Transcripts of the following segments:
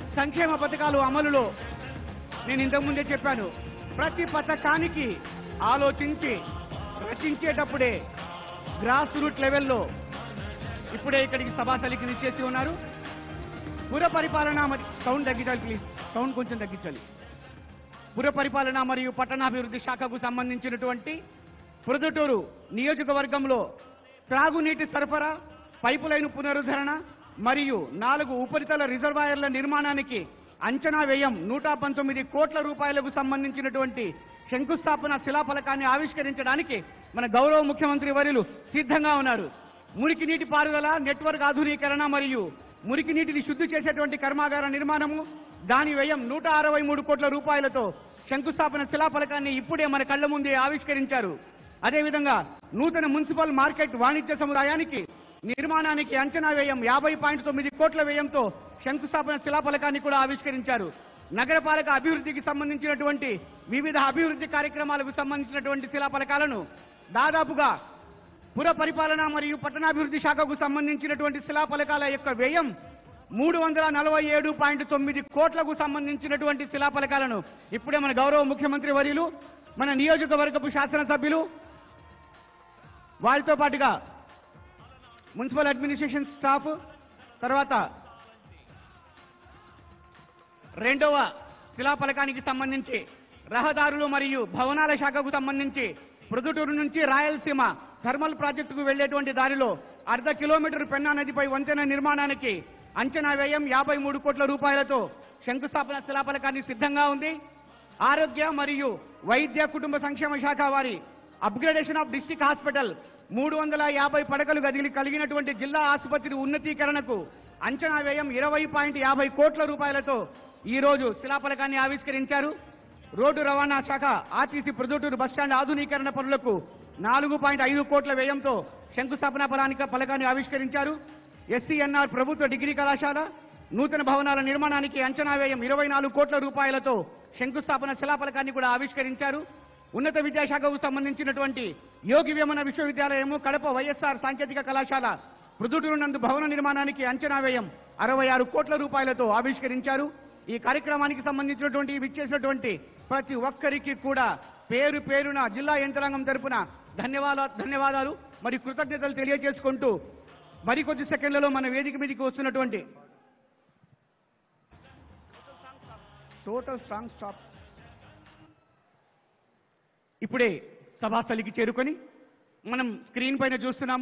సంక్షేమ పథకాలు అమలులో నేను ఇంతకుముందే చెప్పాను ప్రతి పథకానికి ఆలోచించి రచించేటప్పుడే గ్రాస్ రూట్ లెవెల్లో ఇప్పుడే ఇక్కడికి సభాసలికి నిచ్చేసి ఉన్నారు పుర పరిపాలన మరి సౌండ్ తగ్గించాలి ప్లీజ్ సౌండ్ కొంచెం తగ్గించాలి పుర పరిపాలన మరియు పట్టణాభివృద్ధి శాఖకు సంబంధించినటువంటి ప్రొద్దుటూరు నియోజకవర్గంలో త్రాగునీటి సరఫరా పైపు లైన్ పునరుద్ధరణ మరియు నాలుగు ఉపరితల రిజర్వాయర్ల నిర్మాణానికి అంచనా వ్యయం నూట పంతొమ్మిది కోట్ల రూపాయలకు సంబంధించినటువంటి శంకుస్థాపన శిలాఫలకాన్ని ఆవిష్కరించడానికి మన గౌరవ ముఖ్యమంత్రి వర్యులు సిద్ధంగా ఉన్నారు మురికి నీటి పారుదల నెట్వర్క్ ఆధునీకరణ మరియు మురికి నీటిని శుద్ధి చేసేటువంటి కర్మాగార నిర్మాణము దాని వ్యయం నూట అరవై మూడు కోట్ల రూపాయలతో శంకుస్థాపన శిలాఫలకాన్ని ఇప్పుడే మన కళ్ళ ముందే ఆవిష్కరించారు అదేవిధంగా నూతన మున్సిపల్ మార్కెట్ వాణిజ్య సముదాయానికి నిర్మాణానికి అంచనా వ్యయం యాభై పాయింట్ తొమ్మిది కోట్ల వ్యయంతో శంకుస్థాపన శిలాఫలకాన్ని కూడా ఆవిష్కరించారు నగరపాలక అభివృద్ధికి సంబంధించినటువంటి వివిధ అభివృద్ధి కార్యక్రమాలకు సంబంధించినటువంటి శిలాఫలకాలను దాదాపుగా పుర పరిపాలన మరియు పట్టణాభివృద్ధి శాఖకు సంబంధించినటువంటి శిలాఫలకాల యొక్క వ్యయం మూడు వందల నలభై ఏడు పాయింట్ తొమ్మిది కోట్లకు సంబంధించినటువంటి శిలాఫలకాలను ఇప్పుడే మన గౌరవ ముఖ్యమంత్రి వర్యులు మన నియోజకవర్గపు శాసనసభ్యులు వారితో పాటుగా మున్సిపల్ అడ్మినిస్ట్రేషన్ స్టాఫ్ తర్వాత రెండవ శిలాఫలకానికి సంబంధించి రహదారులు మరియు భవనాల శాఖకు సంబంధించి ప్రొద్దుటూరు నుంచి రాయలసీమ థర్మల్ ప్రాజెక్టుకు వెళ్లేటువంటి దారిలో అర్ధ కిలోమీటర్ పెన్నా నదిపై వంతెన నిర్మాణానికి అంచనా వ్యయం యాభై మూడు కోట్ల రూపాయలతో శంకుస్థాపన శిలాఫలకాన్ని సిద్ధంగా ఉంది ఆరోగ్య మరియు వైద్య కుటుంబ సంక్షేమ శాఖ వారి అప్గ్రేడేషన్ ఆఫ్ డిస్టిక్ హాస్పిటల్ మూడు వందల యాభై పడకలు గదిలి కలిగినటువంటి జిల్లా ఆసుపత్రి ఉన్నతీకరణకు అంచనా వ్యయం ఇరవై పాయింట్ యాభై కోట్ల రూపాయలతో ఈ రోజు శిలాఫలకాన్ని ఆవిష్కరించారు రోడ్డు రవాణా శాఖ ఆర్టీసీ ప్రొద్దుటూరు బస్టాండ్ ఆధునీకరణ పనులకు నాలుగు పాయింట్ ఐదు కోట్ల వ్యయంతో శంకుస్థాపన ఫలానిక ఫలకాన్ని ఆవిష్కరించారు ఎస్సీఎన్ఆర్ ప్రభుత్వ డిగ్రీ కళాశాల నూతన భవనాల నిర్మాణానికి అంచనా వ్యయం ఇరవై నాలుగు కోట్ల రూపాయలతో శంకుస్థాపన శిలాఫలకాన్ని కూడా ఆవిష్కరించారు ఉన్నత విద్యాశాఖకు సంబంధించినటువంటి యోగి వేమన విశ్వవిద్యాలయము కడప వైఎస్ఆర్ సాంకేతిక కళాశాల ప్రొద్దుటూరు నందు భవన నిర్మాణానికి అంచనా వ్యయం అరవై ఆరు కోట్ల రూపాయలతో ఆవిష్కరించారు ఈ కార్యక్రమానికి సంబంధించినటువంటి విచ్చేసినటువంటి ప్రతి ఒక్కరికి కూడా పేరు పేరున జిల్లా యంత్రాంగం తరపున ధన్యవాద ధన్యవాదాలు మరి కృతజ్ఞతలు తెలియజేసుకుంటూ మరికొద్ది సెకండ్లలో మన వేదిక మీదకి వస్తున్నటువంటి టోటల్ సాంగ్ స్టాప్ ఇప్పుడే సభాస్థలికి చేరుకొని మనం స్క్రీన్ పైన చూస్తున్నాము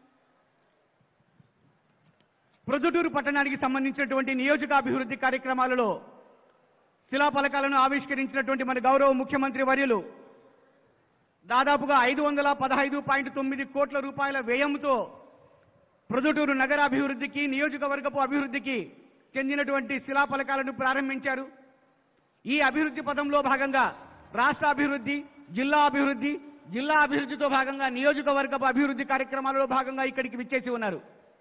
ప్రొద్దుటూరు పట్టణానికి సంబంధించినటువంటి నియోజకాభివృద్ధి కార్యక్రమాలలో శిలాఫలకాలను ఆవిష్కరించినటువంటి మన గౌరవ ముఖ్యమంత్రి వర్యులు దాదాపుగా ఐదు వందల పదహైదు పాయింట్ తొమ్మిది కోట్ల రూపాయల వ్యయంతో ప్రొద్దుటూరు నగరాభివృద్ధికి నియోజకవర్గపు అభివృద్ధికి చెందినటువంటి శిలాఫలకాలను ప్రారంభించారు ఈ అభివృద్ధి పదంలో భాగంగా రాష్ట్ర అభివృద్ధి జిల్లా అభివృద్ధి జిల్లా అభివృద్ధితో భాగంగా నియోజకవర్గపు అభివృద్ధి కార్యక్రమాలలో భాగంగా ఇక్కడికి విచ్చేసి ఉన్నారు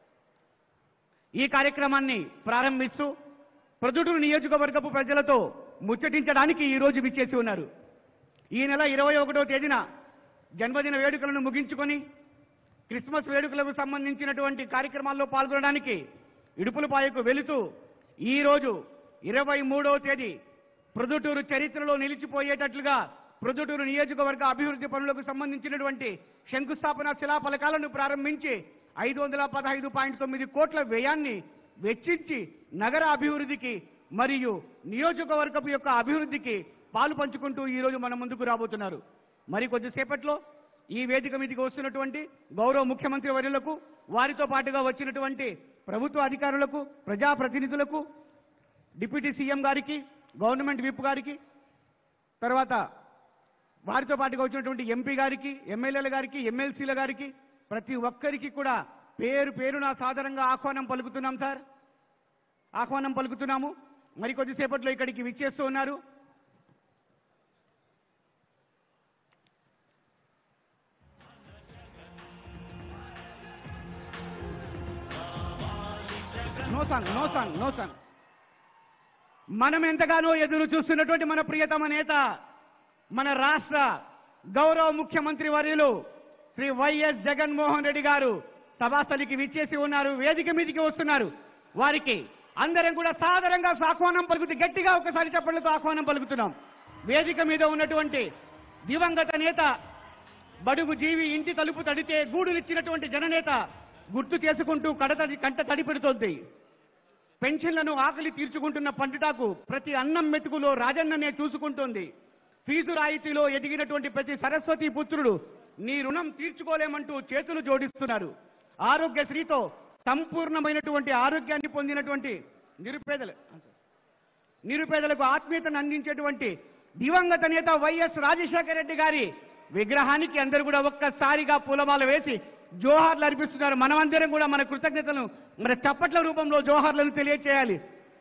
ఈ కార్యక్రమాన్ని ప్రారంభిస్తూ ప్రొద్దుటూరు నియోజకవర్గపు ప్రజలతో ముచ్చటించడానికి ఈ రోజు విచ్చేసి ఉన్నారు ఈ నెల ఇరవై ఒకటో తేదీన జన్మదిన వేడుకలను ముగించుకొని క్రిస్మస్ వేడుకలకు సంబంధించినటువంటి కార్యక్రమాల్లో పాల్గొనడానికి ఇడుపులపాయకు వెళుతూ ఈ రోజు ఇరవై మూడవ తేదీ ప్రొద్దుటూరు చరిత్రలో నిలిచిపోయేటట్లుగా ప్రొద్దుటూరు నియోజకవర్గ అభివృద్ధి పనులకు సంబంధించినటువంటి శంకుస్థాపన శిలాఫలకాలను ప్రారంభించి ఐదు వందల పదహైదు పాయింట్ తొమ్మిది కోట్ల వ్యయాన్ని వెచ్చించి నగర అభివృద్ధికి మరియు నియోజకవర్గపు యొక్క అభివృద్ధికి పాలు పంచుకుంటూ ఈ రోజు మన ముందుకు రాబోతున్నారు మరి కొద్దిసేపట్లో ఈ వేదిక మీదకి వస్తున్నటువంటి గౌరవ ముఖ్యమంత్రి వర్యులకు వారితో పాటుగా వచ్చినటువంటి ప్రభుత్వ అధికారులకు ప్రజాప్రతినిధులకు డిప్యూటీ సీఎం గారికి గవర్నమెంట్ విప్ గారికి తర్వాత వారితో పాటుగా వచ్చినటువంటి ఎంపీ గారికి ఎమ్మెల్యేల గారికి ఎమ్మెల్సీల గారికి ప్రతి ఒక్కరికి కూడా పేరు పేరున సాధారణంగా ఆహ్వానం పలుకుతున్నాం సార్ ఆహ్వానం పలుకుతున్నాము మరి కొద్దిసేపట్లో ఇక్కడికి విచ్చేస్తూ ఉన్నారు no song no song no song మనం ఎంతగానో ఎదురు చూస్తున్నటువంటి మన ప్రియతమ నేత మన రాష్ట్ర గౌరవ ముఖ్యమంత్రి వర్యులు శ్రీ వైఎస్ జగన్మోహన్ రెడ్డి గారు సభాస్థలికి విచ్చేసి ఉన్నారు వేదిక మీదకి వస్తున్నారు వారికి అందరం కూడా సాదరంగా ఆహ్వానం పలుకుతూ గట్టిగా ఒకసారి చెప్పలతో ఆహ్వానం పలుకుతున్నాం వేదిక మీద ఉన్నటువంటి దివంగత నేత బడుగు జీవి ఇంటి తలుపు తడితే గూడులిచ్చినటువంటి జననేత గుర్తు చేసుకుంటూ కడతడి కంట తడి పెడుతోంది పెన్షన్లను ఆకలి తీర్చుకుంటున్న పండుటాకు ప్రతి అన్నం మెతుకులో రాజన్ననే చూసుకుంటోంది ఫీజు రాయితీలో ఎదిగినటువంటి ప్రతి సరస్వతి పుత్రుడు నీ రుణం తీర్చుకోలేమంటూ చేతులు జోడిస్తున్నారు ఆరోగ్యశ్రీతో సంపూర్ణమైనటువంటి ఆరోగ్యాన్ని పొందినటువంటి నిరుపేదలు నిరుపేదలకు ఆత్మీయతను అందించేటువంటి దివంగత నేత వైఎస్ రాజశేఖర రెడ్డి గారి విగ్రహానికి అందరూ కూడా ఒక్కసారిగా పూలమాల వేసి జోహార్లు అర్పిస్తున్నారు మనమందరం కూడా మన కృతజ్ఞతలను మన చప్పట్ల రూపంలో జోహార్లను తెలియచేయాలి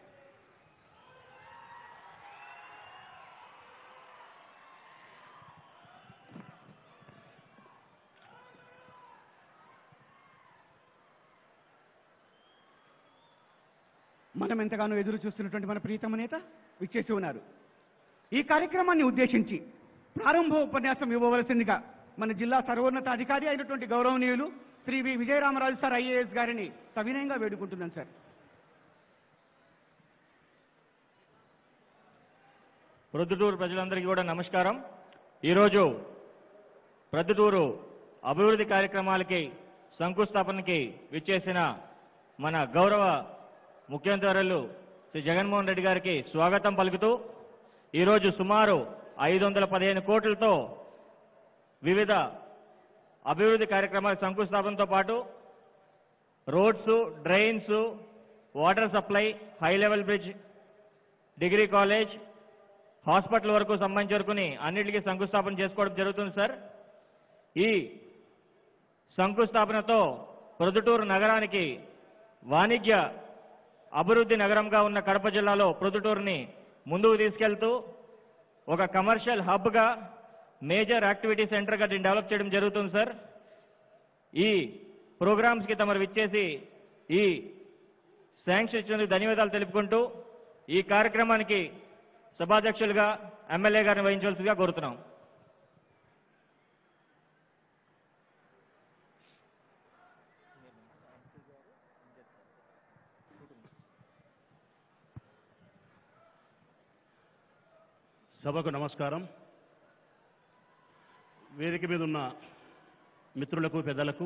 మనం ఎంతగానో ఎదురు చూస్తున్నటువంటి మన ప్రీతమ నేత విచ్చేసి ఉన్నారు ఈ కార్యక్రమాన్ని ఉద్దేశించి ప్రారంభ ఉపన్యాసం ఇవ్వవలసిందిగా మన జిల్లా సర్వోన్నత అధికారి అయినటువంటి గౌరవనీయులు Shri V Vijayaramaraju sir IAS గారిని సవినయంగా వేడుకుంటున్నాను సార్ ప్రొద్దుటూరు ప్రజలందరికీ కూడా నమస్కారం ఈరోజు ప్రొద్దుటూరు అభివృద్ధి కార్యక్రమాలకి శంకుస్థాపనకి విచ్చేసిన మన గౌరవ ముఖ్యమంత్రులు శ్రీ జగన్మోహన్ రెడ్డి గారికి స్వాగతం పలుకుతూ ఈరోజు సుమారు ఐదు వందల పదిహేను కోట్లతో వివిధ అభివృద్ధి కార్యక్రమాల శంకుస్థాపనతో పాటు roads drains water supply high level bridge degree college hospital వరకు సంబంధించి వరకుని అన్నిటికీ శంకుస్థాపన చేసుకోవడం జరుగుతుంది సార్ ఈ శంకుస్థాపనతో ప్రొద్దుటూరు నగరానికి వాణిజ్య అభివృద్ధి నగరంగా ఉన్న కడప జిల్లాలో ప్రొద్దుటూరుని ముందుకు తీసుకెళ్తూ ఒక కమర్షియల్ హబ్గా మేజర్ యాక్టివిటీ సెంటర్గా దీన్ని డెవలప్ చేయడం జరుగుతుంది సార్ ఈ ప్రోగ్రామ్స్కి తమరు విచ్చేసి ఈ శాంక్షన్ ఇచ్చినందుకు ధన్యవాదాలు తెలుపుకుంటూ ఈ కార్యక్రమానికి సభాధ్యక్షులుగా ఎమ్మెల్యే గారిని వహించవలసిందిగా కోరుతున్నాం సభకు నమస్కారం వేదిక మీద ఉన్న మిత్రులకు పెద్దలకు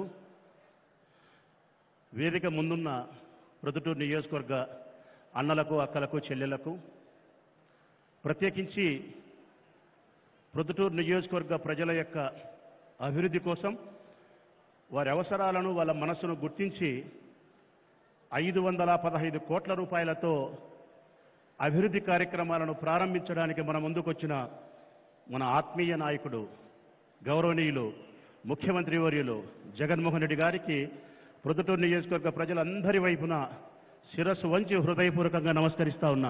వేదిక ముందున్న ప్రొద్దుటూరు నియోజకవర్గ అన్నలకు అక్కలకు చెల్లెలకు ప్రత్యేకించి ప్రొద్దుటూరు నియోజకవర్గ ప్రజల యొక్క అభివృద్ధి కోసం వారి అవసరాలను వాళ్ళ మనస్సును గుర్తించి ఐదు వందల పదహైదు కోట్ల రూపాయలతో అభివృద్ధి కార్యక్రమాలను ప్రారంభించడానికి మన ముందుకొచ్చిన మన ఆత్మీయ నాయకుడు గౌరవనీయులు ముఖ్యమంత్రి వర్యులు జగన్మోహన్ రెడ్డి గారికి ప్రొద్దుటూరు నియోజకవర్గ ప్రజలందరి వైపున శిరస్సు వంచి హృదయపూర్వకంగా నమస్కరిస్తా ఉన్నా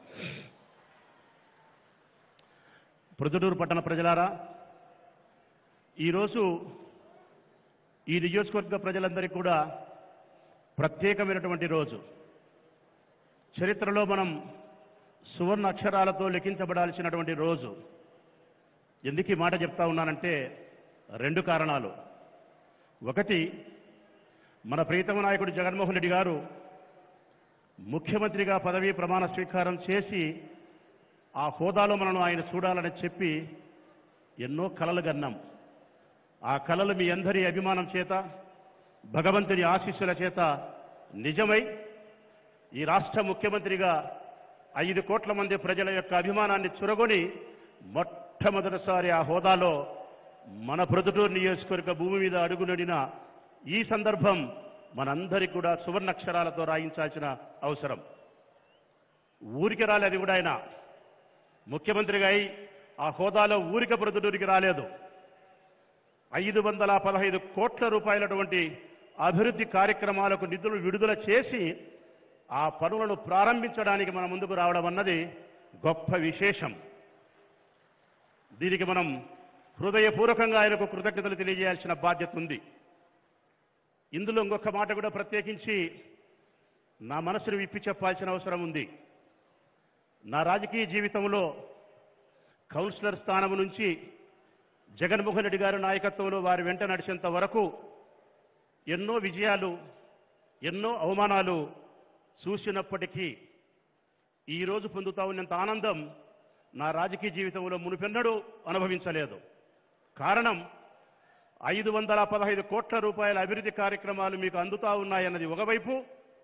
ప్రొద్దుటూరు పట్టణ ప్రజలారా ఈరోజు ఈ నియోజకవర్గ ప్రజలందరికీ కూడా ప్రత్యేకమైనటువంటి రోజు చరిత్రలో మనం సువర్ణ అక్షరాలతో లిఖించబడాల్సినటువంటి రోజు ఎందుకు ఈ మాట చెప్తా ఉన్నానంటే రెండు కారణాలు ఒకటి మన ప్రీతమ నాయకుడు జగన్మోహన్ రెడ్డి గారు ముఖ్యమంత్రిగా పదవీ ప్రమాణ స్వీకారం చేసి ఆ హోదాలో మనను ఆయన చూడాలని చెప్పి ఎన్నో కలలు గన్నాం ఆ కలలు మీ అందరి అభిమానం చేత భగవంతుని ఆశీస్సుల చేత నిజమై ఈ రాష్ట్ర ముఖ్యమంత్రిగా ఐదు కోట్ల మంది ప్రజల యొక్క అభిమానాన్ని చురగొని మొట్టమొదటిసారి ఆ హోదాలో మన ప్రొద్దుటూరు నియోజకవర్గ భూమి మీద అడుగునడిన ఈ సందర్భం మనందరికీ కూడా సువర్ణక్షరాలతో రాయించాల్సిన అవసరం ఊరికి రాలే అది కూడా ఆయన ముఖ్యమంత్రిగా అయి ఆ హోదాలో ఊరిక ప్రొద్దుటూరికి రాలేదు ఐదు వందల పదహైదు కోట్ల రూపాయలటువంటి అభివృద్ధి కార్యక్రమాలకు నిధులు విడుదల చేసి ఆ పనులను ప్రారంభించడానికి మన ముందుకు రావడం అన్నది గొప్ప విశేషం దీనికి మనం హృదయపూర్వకంగా ఆయనకు కృతజ్ఞతలు తెలియజేయాల్సిన బాధ్యత ఉంది ఇందులో ఇంకొక మాట కూడా ప్రత్యేకించి నా మనసును విప్పి చెప్పాల్సిన అవసరం ఉంది నా రాజకీయ జీవితంలో కౌన్సిలర్ స్థానం నుంచి జగన్మోహన్ రెడ్డి గారి నాయకత్వంలో వారి వెంట నడిచేంత వరకు ఎన్నో విజయాలు ఎన్నో అవమానాలు చూసినప్పటికీ ఈరోజు పొందుతా ఉన్నంత ఆనందం నా రాజకీయ జీవితంలో మునుపెన్నడూ అనుభవించలేదు కారణం ఐదు వందల పదహైదు కోట్ల రూపాయల అభివృద్ధి కార్యక్రమాలు మీకు అందుతా ఉన్నాయన్నది ఒకవైపు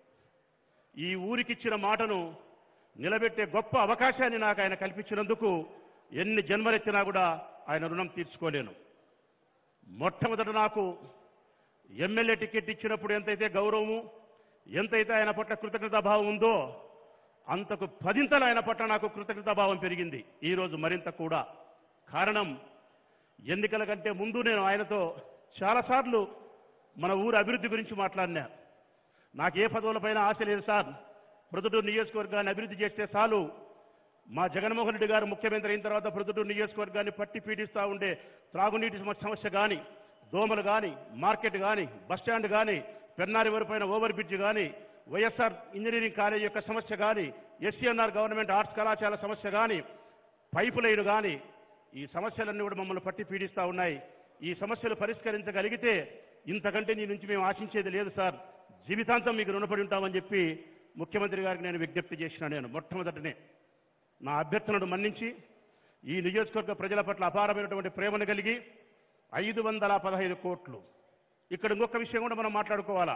ఈ ఊరికిచ్చిన మాటను నిలబెట్టే గొప్ప అవకాశాన్ని నాకు ఆయన కల్పించినందుకు ఎన్ని జన్మలెత్తినా కూడా ఆయన రుణం తీర్చుకోలేను మొట్టమొదట నాకు ఎమ్మెల్యే టికెట్ ఇచ్చినప్పుడు ఎంతైతే గౌరవము ఎంతైతే ఆయన పట్ల కృతజ్ఞతాభావం ఉందో అంతకు పదింతలు ఆయన పట్ల నాకు కృతజ్ఞతాభావం పెరిగింది ఈరోజు మరింత కూడా కారణం ఎన్నికల కంటే ముందు నేను ఆయనతో చాలాసార్లు మన ఊరు అభివృద్ధి గురించి మాట్లాడినా నాకు ఏ పదవులపైన ఆశ లేదు సార్ ప్రొద్దుటూరు నియోజకవర్గాన్ని అభివృద్ధి చేస్తే చాలు మా జగన్మోహన్ రెడ్డి గారు ముఖ్యమంత్రి అయిన తర్వాత ప్రొద్దుటూరు నియోజకవర్గాన్ని పట్టి పీడిస్తూ ఉండే త్రాగునీటి సమ- సమస్య కానీ దోమలు కానీ మార్కెట్ కానీ బస్టాండ్ కానీ పెన్నారి వరపైన ఓవర్ బ్రిడ్జ్ కానీ వైఎస్ఆర్ ఇంజనీరింగ్ కాలేజ్ యొక్క సమస్య కానీ ఎస్సీఎన్ఆర్ గవర్నమెంట్ ఆర్ట్స్ కళాశాల సమస్య కానీ పైపు లైన్ కానీ ఈ సమస్యలన్నీ కూడా మమ్మల్ని పట్టి పీడిస్తూ ఉన్నాయి ఈ సమస్యలు పరిష్కరించగలిగితే ఇంతకంటే నీ నుంచి మేము ఆశించేది లేదు సార్ జీవితాంతం మీకు రుణపడి ఉంటామని చెప్పి ముఖ్యమంత్రి గారికి నేను విజ్ఞప్తి చేసిన నేను మొట్టమొదటనే నా అభ్యర్థనను మన్నించి ఈ నియోజకవర్గ ప్రజల పట్ల అపారమైనటువంటి ప్రేమను కలిగి ఐదు వందల పదహైదు కోట్లు ఇక్కడ ఇంకొక విషయం కూడా మనం మాట్లాడుకోవాలా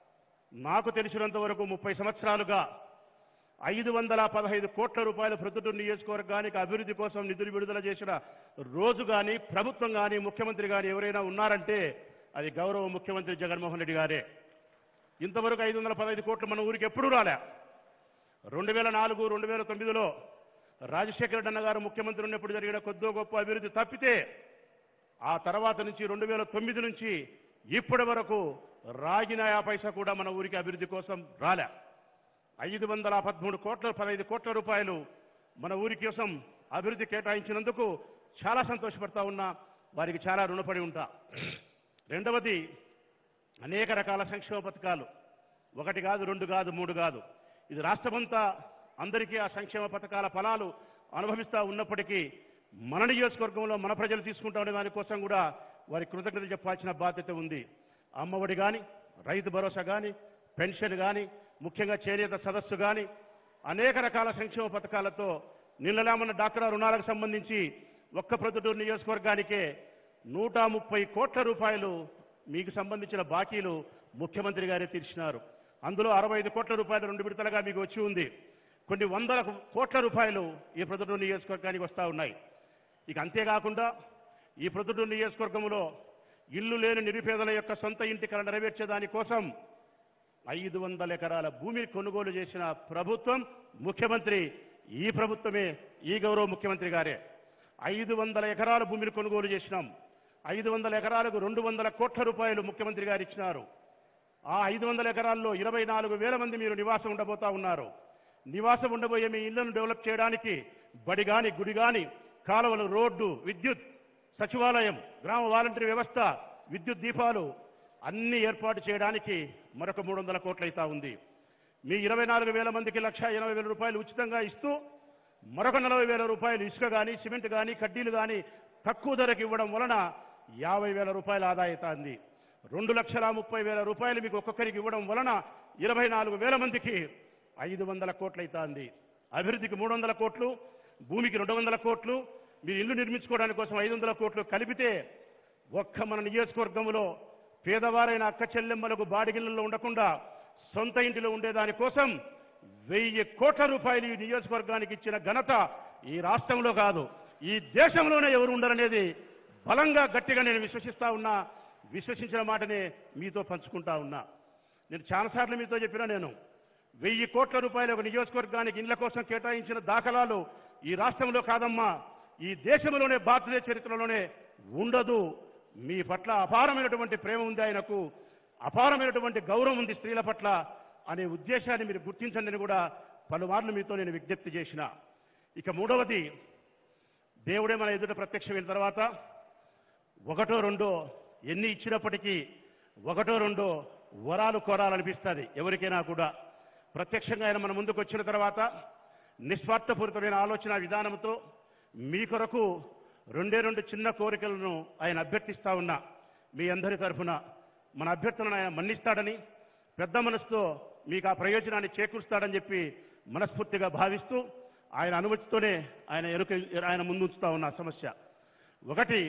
నాకు తెలిసినంత వరకు ముప్పై సంవత్సరాలుగా ఐదు వందల పదహైదు కోట్ల రూపాయల ప్రొద్దుటూరు నియోజకవర్గానికి అభివృద్ధి కోసం నిధులు విడుదల చేసిన రోజు కానీ ప్రభుత్వం కానీ ముఖ్యమంత్రి కానీ ఎవరైనా ఉన్నారంటే అది గౌరవ ముఖ్యమంత్రి జగన్మోహన్ రెడ్డి గారే ఇంతవరకు ఐదు వందల పదహైదు కోట్లు మన ఊరికి ఎప్పుడూ రాలే రెండు వేల నాలుగు రెండు వేల తొమ్మిదిలో రాజశేఖర రెడ్డి అన్న గారు ముఖ్యమంత్రి ఉన్నప్పుడు జరిగిన కొద్దో గొప్ప అభివృద్ధి తప్పితే ఆ తర్వాత నుంచి రెండు వేల తొమ్మిది నుంచి ఇప్పటి వరకు రాగిన యా పైసా కూడా మన ఊరికి అభివృద్ధి కోసం రాలే ఐదు వందల పదమూడు కోట్ల పదహైదు కోట్ల రూపాయలు మన ఊరి కోసం అభివృద్ధి కేటాయించినందుకు చాలా సంతోషపడతా ఉన్నా వారికి చాలా రుణపడి ఉంటా రెండవది అనేక రకాల సంక్షేమ పథకాలు ఒకటి కాదు రెండు కాదు మూడు కాదు ఇది రాష్ట్రమంతా అందరికీ ఆ సంక్షేమ పథకాల ఫలాలు అనుభవిస్తూ ఉన్నప్పటికీ మన నియోజకవర్గంలో మన ప్రజలు తీసుకుంటా ఉండే దానికోసం కూడా వారి కృతజ్ఞత చెప్పాల్సిన బాధ్యత ఉంది అమ్మఒడి కానీ రైతు భరోసా కానీ పెన్షన్ కానీ ముఖ్యంగా చేనేత సదస్సు కానీ అనేక రకాల సంక్షేమ పథకాలతో నిన్నలామన్న డాక్రా రుణాలకు సంబంధించి ఒక్క ప్రొద్దుటూరు నియోజకవర్గానికే నూట ముప్పై కోట్ల రూపాయలు మీకు సంబంధించిన బాకీలు ముఖ్యమంత్రి గారే తీర్చినారు అందులో అరవై ఐదు కోట్ల రూపాయలు రెండు విడతలుగా మీకు వచ్చి ఉంది కొన్ని వందల కోట్ల రూపాయలు ఈ ప్రొద్దుటూరు నియోజకవర్గానికి వస్తూ ఉన్నాయి ఇక అంతేకాకుండా ఈ ప్రొద్దుటూరు నియోజకవర్గంలో ఇల్లు లేని నిరుపేదల యొక్క సొంత ఇంటి కళ నెరవేర్చే దానికోసం ఐదు వందల ఎకరాల భూమిని కొనుగోలు చేసిన ప్రభుత్వం ముఖ్యమంత్రి ఈ ప్రభుత్వమే ఈ గౌరవ ముఖ్యమంత్రి గారే ఐదు వందల ఎకరాల భూమిని కొనుగోలు చేసినాం ఐదు వందల ఎకరాలకు రెండు వందల కోట్ల రూపాయలు ముఖ్యమంత్రి గారు ఇచ్చినారు ఆ ఐదు వందల ఎకరాల్లో ఇరవై నాలుగు వేల మంది మీరు నివాసం ఉండబోతా ఉన్నారు నివాసం ఉండబోయే మీ ఇళ్లను డెవలప్ చేయడానికి బడి గాని గుడి గాని కాలువలు రోడ్డు విద్యుత్ సచివాలయం గ్రామ వాలంటరీ వ్యవస్థ విద్యుత్ దీపాలు అన్ని ఏర్పాటు చేయడానికి మరొక మూడు వందల కోట్లు అయితా ఉంది మీ ఇరవై నాలుగు వేల మందికి లక్ష ఎనభై వేల రూపాయలు ఉచితంగా ఇస్తూ మరొక నలభై వేల రూపాయలు ఇసుక కానీ సిమెంట్ కానీ కడ్డీలు కానీ తక్కువ ధరకు ఇవ్వడం వలన యాభై వేల రూపాయల ఆదాయం అవుతుంది రెండు లక్షల ముప్పై వేల రూపాయలు మీకు ఒక్కొక్కరికి ఇవ్వడం వలన ఇరవై నాలుగు వేల మందికి ఐదు వందల కోట్లు అవుతుంది అభివృద్ధికి మూడు వందల కోట్లు భూమికి రెండు వందల కోట్లు మీరు ఇల్లు నిర్మించుకోవడానికి కోసం ఐదు వందల కోట్లు కలిపితే ఒక్క మన నియోజకవర్గంలో పేదవారైన అక్క చెల్లెమ్మలకు బాడిగిళ్ళలో ఉండకుండా సొంత ఇంటిలో ఉండేదాని కోసం వెయ్యి కోట్ల రూపాయలు ఈ నియోజకవర్గానికి ఇచ్చిన ఘనత ఈ రాష్ట్రంలో కాదు ఈ దేశంలోనే ఎవరు ఉండరనేది బలంగా గట్టిగా నేను విశ్వసిస్తా ఉన్నా విశ్వసించిన మాటనే మీతో పంచుకుంటా ఉన్నా నేను చాలాసార్లు మీతో చెప్పినా నేను వెయ్యి కోట్ల రూపాయలు ఒక నియోజకవర్గానికి ఇండ్ల కోసం కేటాయించిన దాఖలాలు ఈ రాష్ట్రంలో కాదమ్మా ఈ దేశంలోనే భారతదేశ చరిత్రలోనే ఉండదు మీ పట్ల అపారమైనటువంటి ప్రేమ ఉంది ఆయనకు అపారమైనటువంటి గౌరవం ఉంది స్త్రీల పట్ల అనే ఉద్దేశాన్ని మీరు గుర్తించండి అని కూడా పలుమార్లు మీతో నేను విజ్ఞప్తి చేసిన ఇక మూడవది దేవుడే మన ఎదుట ప్రత్యక్షమైన తర్వాత ఒకటో రెండో ఎన్ని ఇచ్చినప్పటికీ ఒకటో రెండో వరాలు కోరాలనిపిస్తుంది ఎవరికైనా కూడా ప్రత్యక్షంగా ఆయన మన ముందుకు వచ్చిన తర్వాత నిస్వార్థపూరితమైన ఆలోచన విధానంతో మీ కొరకు రెండే రెండు చిన్న కోరికలను ఆయన అభ్యర్థిస్తా ఉన్నా మీ అందరి తరఫున మన అభ్యర్థనను ఆయన మన్నిస్తాడని పెద్ద మనసుతో మీకు ఆ ప్రయోజనాన్ని చేకూరుస్తాడని చెప్పి మనస్ఫూర్తిగా భావిస్తూ ఆయన అనుమతితోనే ఆయన ఎరుక ఆయన ముందుంచుతా ఉన్న సమస్య ఒకటి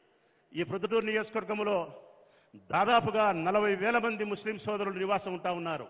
ఈ ప్రొద్దుటూరు నియోజకవర్గంలో దాదాపుగా నలభై వేల మంది ముస్లిం సోదరులు నివాసం ఉంటా ఉన్నారు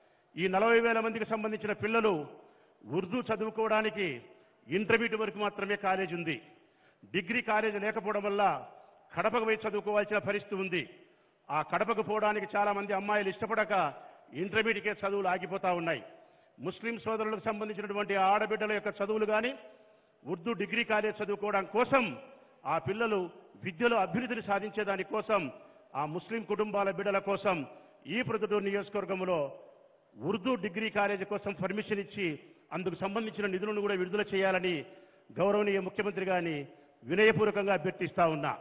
ఈ నలభై వేల మందికి సంబంధించిన పిల్లలు ఉర్దూ చదువుకోవడానికి ఇంటర్మీడియట్ వరకు మాత్రమే కాలేజ్ ఉంది డిగ్రీ కాలేజ్ లేకపోవడం వల్ల కడపకు పోయి చదువుకోవాల్సిన పరిస్థితి ఉంది ఆ కడపకు పోవడానికి చాలా మంది అమ్మాయిలు ఇష్టపడక ఇంటర్మీడియట్ చదువులు ఆగిపోతా ఉన్నాయి ముస్లిం సోదరులకు సంబంధించినటువంటి ఆడబిడ్డల యొక్క చదువులు కానీ ఉర్దూ డిగ్రీ కాలేజ్ చదువుకోవడం కోసం ఆ పిల్లలు విద్యలో అభివృద్ధిని సాధించేదాని కోసం ఆ ముస్లిం కుటుంబాల బిడ్డల కోసం ఈ ప్రొద్దుటూరు నియోజకవర్గంలో ఉర్దూ డిగ్రీ కాలేజీ కోసం పర్మిషన్ ఇచ్చి అందుకు సంబంధించిన నిధులను కూడా విడుదల చేయాలని గౌరవనీయ ముఖ్యమంత్రి గారిని వినయపూర్వకంగా అభ్యర్థిస్తా ఉన్నా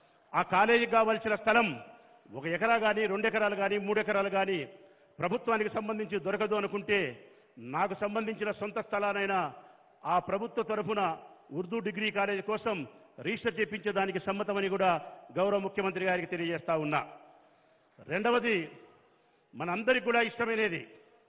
ఆ కాలేజీకి కావలసిన స్థలం ఒక ఎకరా కానీ రెండు ఎకరాలు కానీ మూడు ఎకరాలు కానీ ప్రభుత్వానికి సంబంధించి దొరకదు అనుకుంటే నాకు సంబంధించిన సొంత స్థలానైనా ఆ ప్రభుత్వ తరఫున ఉర్దూ డిగ్రీ కాలేజీ కోసం రిజిస్టర్ చేయించేదానికి సమ్మతమని కూడా గౌరవ ముఖ్యమంత్రి గారికి తెలియజేస్తా ఉన్నా రెండవది మనందరికి కూడా ఇష్టమైనది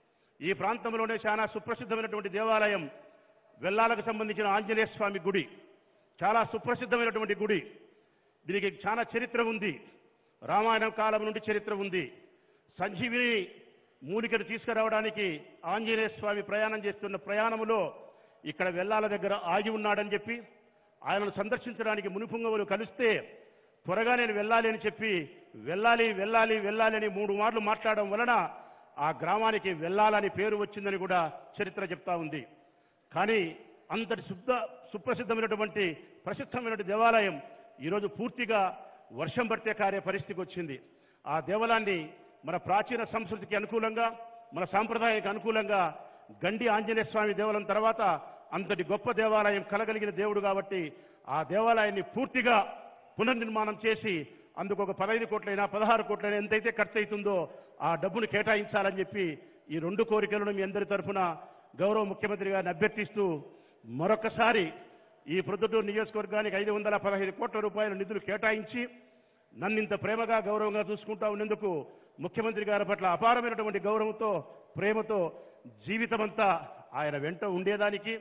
ఈ ప్రాంతంలోనే చాలా సుప్రసిద్ధమైనటువంటి దేవాలయం వెల్లాలకు సంబంధించిన ఆంజనేయ స్వామి గుడి చాలా సుప్రసిద్ధమైనటువంటి గుడి దీనికి చాలా చరిత్ర ఉంది రామాయణం కాలం నుండి చరిత్ర ఉంది సంజీవిని మూలికను తీసుకురావడానికి ఆంజనేయ స్వామి ప్రయాణం చేస్తున్న ప్రయాణములో ఇక్కడ వెల్లాల దగ్గర ఆగి ఉన్నాడని చెప్పి ఆయనను సందర్శించడానికి మునిపుంగవులు కలిస్తే త్వరగా నేను వెళ్ళాలి అని చెప్పి వెళ్ళాలి వెళ్ళాలి వెళ్ళాలి అని మూడు మార్లు మాట్లాడడం వలన ఆ గ్రామానికి వెళ్ళాలని పేరు వచ్చిందని కూడా చరిత్ర చెప్తా ఉంది కానీ అంతటి శుద్ధ సుప్రసిద్ధమైనటువంటి ప్రసిద్ధమైనటువంటి దేవాలయం ఈరోజు పూర్తిగా వర్షం పడితే కారే పరిస్థితికి వచ్చింది ఆ దేవాలయాన్ని మన ప్రాచీన సంస్కృతికి అనుకూలంగా మన సాంప్రదాయానికి అనుకూలంగా గండి ఆంజనేయ స్వామి దేవాలయం తర్వాత అంతటి గొప్ప దేవాలయం కలగలిగిన దేవుడు కాబట్టి ఆ దేవాలయాన్ని పూర్తిగా పునర్నిర్మాణం చేసి అందుకు ఒక పదహైదు కోట్లైనా పదహారు కోట్లైనా ఎంతైతే ఖర్చు అవుతుందో ఆ డబ్బును కేటాయించాలని చెప్పి ఈ రెండు కోరికలను మీ అందరి తరఫున గౌరవ ముఖ్యమంత్రి గారిని అభ్యర్థిస్తూ మరొకసారి ఈ ప్రొద్దుటూరు నియోజకవర్గానికి ఐదు వందల పదహైదు కోట్ల రూపాయల నిధులు కేటాయించి నన్ను ఇంత ప్రేమగా గౌరవంగా చూసుకుంటా ఉన్నందుకు ముఖ్యమంత్రి గారి పట్ల అపారమైనటువంటి గౌరవంతో ప్రేమతో జీవితమంతా ఆయన వెంట ఉండేదానికి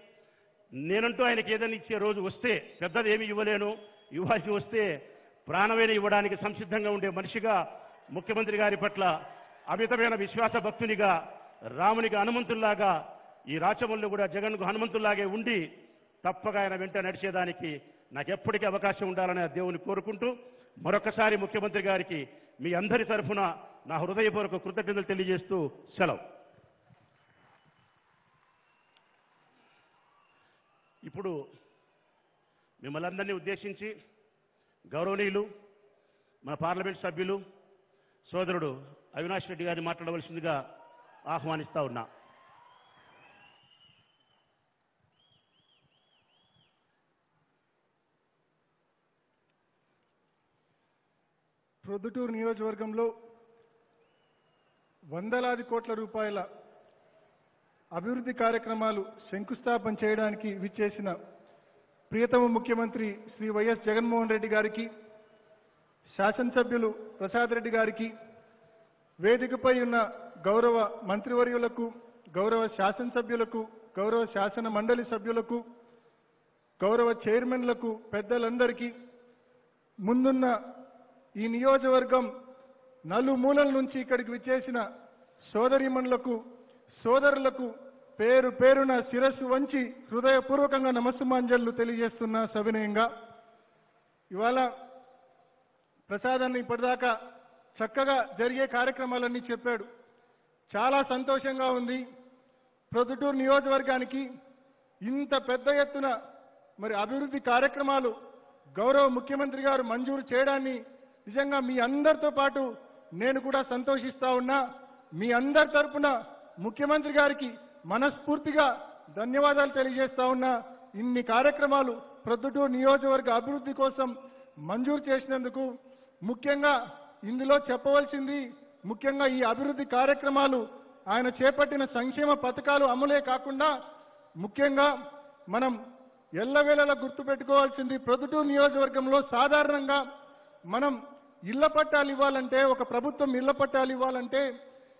నేనంటూ ఆయనకి ఏదైనా ఇచ్చే రోజు వస్తే పెద్దది ఏమి ఇవ్వలేను ఇవ్వాల్సి వస్తే ప్రాణమైన ఇవ్వడానికి సంసిద్ధంగా ఉండే మనిషిగా ముఖ్యమంత్రి గారి పట్ల అమితమైన విశ్వాస భక్తునిగా రామునికి హనుమంతుల్లాగా ఈ రాచముల్లో కూడా జగన్కు హనుమంతుల్లాగే ఉండి తప్పగా ఆయన వెంట నడిచేదానికి నాకు ఎప్పటికీ అవకాశం ఉండాలని ఆ దేవుని కోరుకుంటూ మరొకసారి ముఖ్యమంత్రి గారికి మీ అందరి తరఫున నా హృదయపూర్వక కృతజ్ఞతలు తెలియజేస్తూ సెలవు ఇప్పుడు మిమ్మల్ని అందరినీ ఉద్దేశించి గౌరవనీయులు మన పార్లమెంట్ సభ్యులు సోదరుడు అవినాష్ రెడ్డి గారిని మాట్లాడవలసిందిగా ఆహ్వానిస్తా ఉన్నా ప్రొద్దుటూరు నియోజకవర్గంలో వందలాది కోట్ల రూపాయల అభివృద్ధి కార్యక్రమాలు శంకుస్థాపన చేయడానికి విచ్చేసిన ప్రియతమ ముఖ్యమంత్రి శ్రీ వైఎస్ జగన్మోహన్ రెడ్డి గారికి శాసనసభ్యులు ప్రసాద్ రెడ్డి గారికి వేదికపై ఉన్న గౌరవ మంత్రివర్యులకు గౌరవ శాసనసభ్యులకు గౌరవ శాసన మండలి సభ్యులకు గౌరవ చైర్మన్లకు పెద్దలందరికీ ముందున్న ఈ నియోజకవర్గం నలుమూలల నుంచి ఇక్కడికి విచ్చేసిన సోదరిమణులకు సోదరులకు పేరు పేరున శిరస్సు వంచి హృదయపూర్వకంగా నమస్సుమాంజలు తెలియజేస్తున్న సవినయంగా ఇవాళ ప్రసాదాన్ని ఇప్పటిదాకా చక్కగా జరిగే కార్యక్రమాలన్నీ చెప్పాడు చాలా సంతోషంగా ఉంది ప్రొద్దుటూరు నియోజకవర్గానికి ఇంత పెద్ద ఎత్తున మరి అభివృద్ధి కార్యక్రమాలు గౌరవ ముఖ్యమంత్రి గారు మంజూరు చేయడాన్ని నిజంగా మీ అందరితో పాటు నేను కూడా సంతోషిస్తా ఉన్నా మీ అందరి తరపున ముఖ్యమంత్రి గారికి మనస్ఫూర్తిగా ధన్యవాదాలు తెలియజేస్తా ఉన్నా ఇన్ని కార్యక్రమాలు ప్రొద్దుటూరు నియోజకవర్గ అభివృద్ధి కోసం మంజూరు చేసినందుకు ముఖ్యంగా ఇందులో చెప్పవలసింది ముఖ్యంగా ఈ అభివృద్ధి కార్యక్రమాలు ఆయన చేపట్టిన సంక్షేమ పథకాలు అమలే కాకుండా ముఖ్యంగా మనం ఎల్లవేళలా గుర్తుపెట్టుకోవాల్సింది ప్రొద్దుటూరు నియోజకవర్గంలో సాధారణంగా మనం ఇళ్ల పట్టాలు ఇవ్వాలంటే ఒక ప్రభుత్వం ఇళ్ల పట్టాలు ఇవ్వాలంటే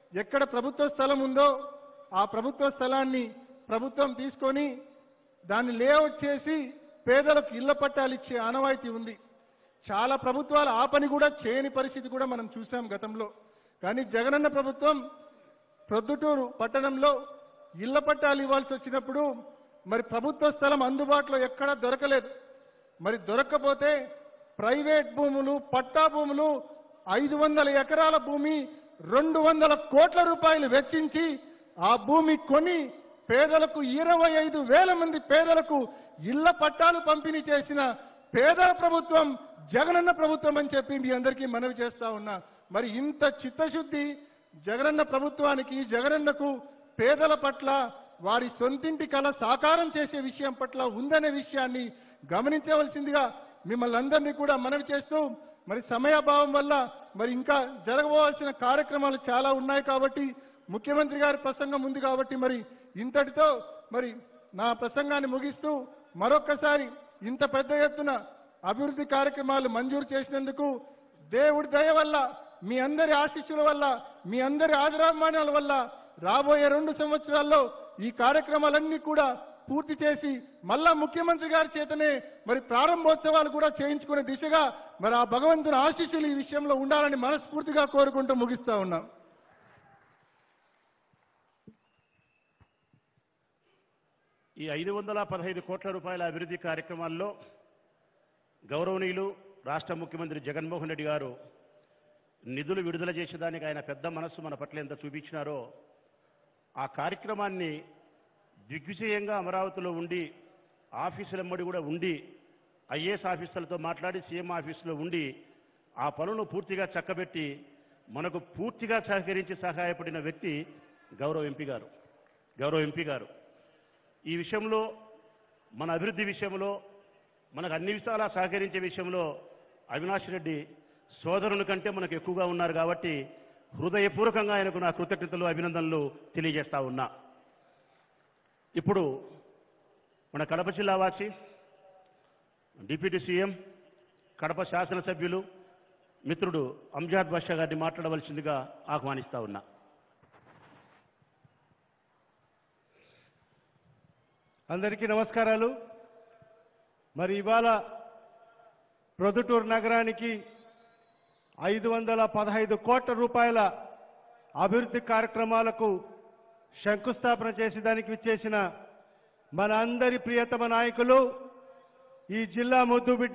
ఎక్కడ ప్రభుత్వ స్థలం ఉందో ఆ ప్రభుత్వ స్థలాన్ని ప్రభుత్వం తీసుకొని దాన్ని లేఅవుట్ చేసి పేదలకు ఇళ్ల పట్టాలు ఇచ్చే ఆనవాయితీ ఉంది చాలా ప్రభుత్వాలు ఆ పని కూడా చేయని పరిస్థితి కూడా మనం చూసాం గతంలో కానీ జగనన్న ప్రభుత్వం ప్రొద్దుటూరు పట్టణంలో ఇళ్ల పట్టాలు ఇవ్వాల్సి వచ్చినప్పుడు మరి ప్రభుత్వ స్థలం అందుబాటులో ఎక్కడా దొరకలేదు మరి దొరక్కపోతే ప్రైవేట్ భూములు పట్టా భూములు ఐదు వందల ఎకరాల భూమి రెండు వందల కోట్ల రూపాయలు వెచ్చించి ఆ భూమి కొని పేదలకు ఇరవై ఐదు వేల మంది పేదలకు ఇళ్ల పట్టాలు పంపిణీ చేసిన పేదల ప్రభుత్వం జగనన్న ప్రభుత్వం అని చెప్పి మీ అందరికీ మనవి చేస్తా ఉన్నా మరి ఇంత చిత్తశుద్ధి జగనన్న ప్రభుత్వానికి జగనన్నకు పేదల పట్ల వారి సొంతింటి కళ సాకారం చేసే విషయం పట్ల ఉందనే విషయాన్ని గమనించవలసిందిగా మిమ్మల్ని అందరినీ కూడా మనవి చేస్తూ మరి సమయాభావం వల్ల మరి ఇంకా జరగవలసిన కార్యక్రమాలు చాలా ఉన్నాయి కాబట్టి ముఖ్యమంత్రి గారి ప్రసంగం ఉంది కాబట్టి మరి ఇంతటితో మరి నా ప్రసంగాన్ని ముగిస్తూ మరొక్కసారి ఇంత పెద్ద ఎత్తున అభివృద్ధి కార్యక్రమాలు మంజూరు చేసినందుకు దేవుడి దయ వల్ల మీ అందరి ఆశీస్సుల వల్ల మీ అందరి ఆదరాభిమానాల వల్ల రాబోయే రెండు సంవత్సరాల్లో ఈ కార్యక్రమాలన్నీ కూడా పూర్తి చేసి మళ్ళా ముఖ్యమంత్రి గారి చేతనే మరి ప్రారంభోత్సవాలు కూడా చేయించుకునే దిశగా మరి ఆ భగవంతుని ఆశీస్సులు ఈ విషయంలో ఉండాలని మనస్ఫూర్తిగా కోరుకుంటూ ముగిస్తా ఉన్నాం ఈ ఐదు వందల పదహైదు కోట్ల రూపాయల అభివృద్ధి కార్యక్రమాల్లో గౌరవనీయులు రాష్ట్ర ముఖ్యమంత్రి జగన్మోహన్ రెడ్డి గారు నిధులు విడుదల చేసేదానికి ఆయన పెద్ద మనస్సు మన పట్ల ఎంత చూపించినారో ఆ కార్యక్రమాన్ని దిగ్విజయంగా అమరావతిలో ఉండి ఆఫీసులమ్మడి కూడా ఉండి ఐఏఎస్ ఆఫీసర్లతో మాట్లాడి సీఎం ఆఫీసులో ఉండి ఆ పనులను పూర్తిగా చక్కబెట్టి మనకు పూర్తిగా సహకరించి సహాయపడిన వ్యక్తి గౌరవ ఎంపీ గారు గౌరవ ఎంపీ గారు ఈ విషయంలో మన అభివృద్ధి విషయంలో మనకు అన్ని విషయాలా సహకరించే విషయంలో అవినాష్ రెడ్డి సోదరుని కంటే మనకు ఎక్కువగా ఉన్నారు కాబట్టి హృదయపూర్వకంగా ఆయనకు నా కృతజ్ఞతలు అభినందనలు తెలియజేస్తా ఉన్నా ఇప్పుడు మన కడప జిల్లా వాసి డిప్యూటీ సీఎం కడప శాసనసభ్యులు మిత్రుడు అంజాద్ బాషా గారిని మాట్లాడవలసిందిగా ఆహ్వానిస్తా ఉన్నా అందరికీ నమస్కారాలు మరి ఇవాళ ప్రొద్దుటూరు నగరానికి ఐదు వందల పదహైదు కోట్ల రూపాయల అభివృద్ధి కార్యక్రమాలకు శంకుస్థాపన చేసేదానికి విచ్చేసిన మన అందరి ప్రియతమ నాయకులు ఈ జిల్లా ముద్దుబిడ్డ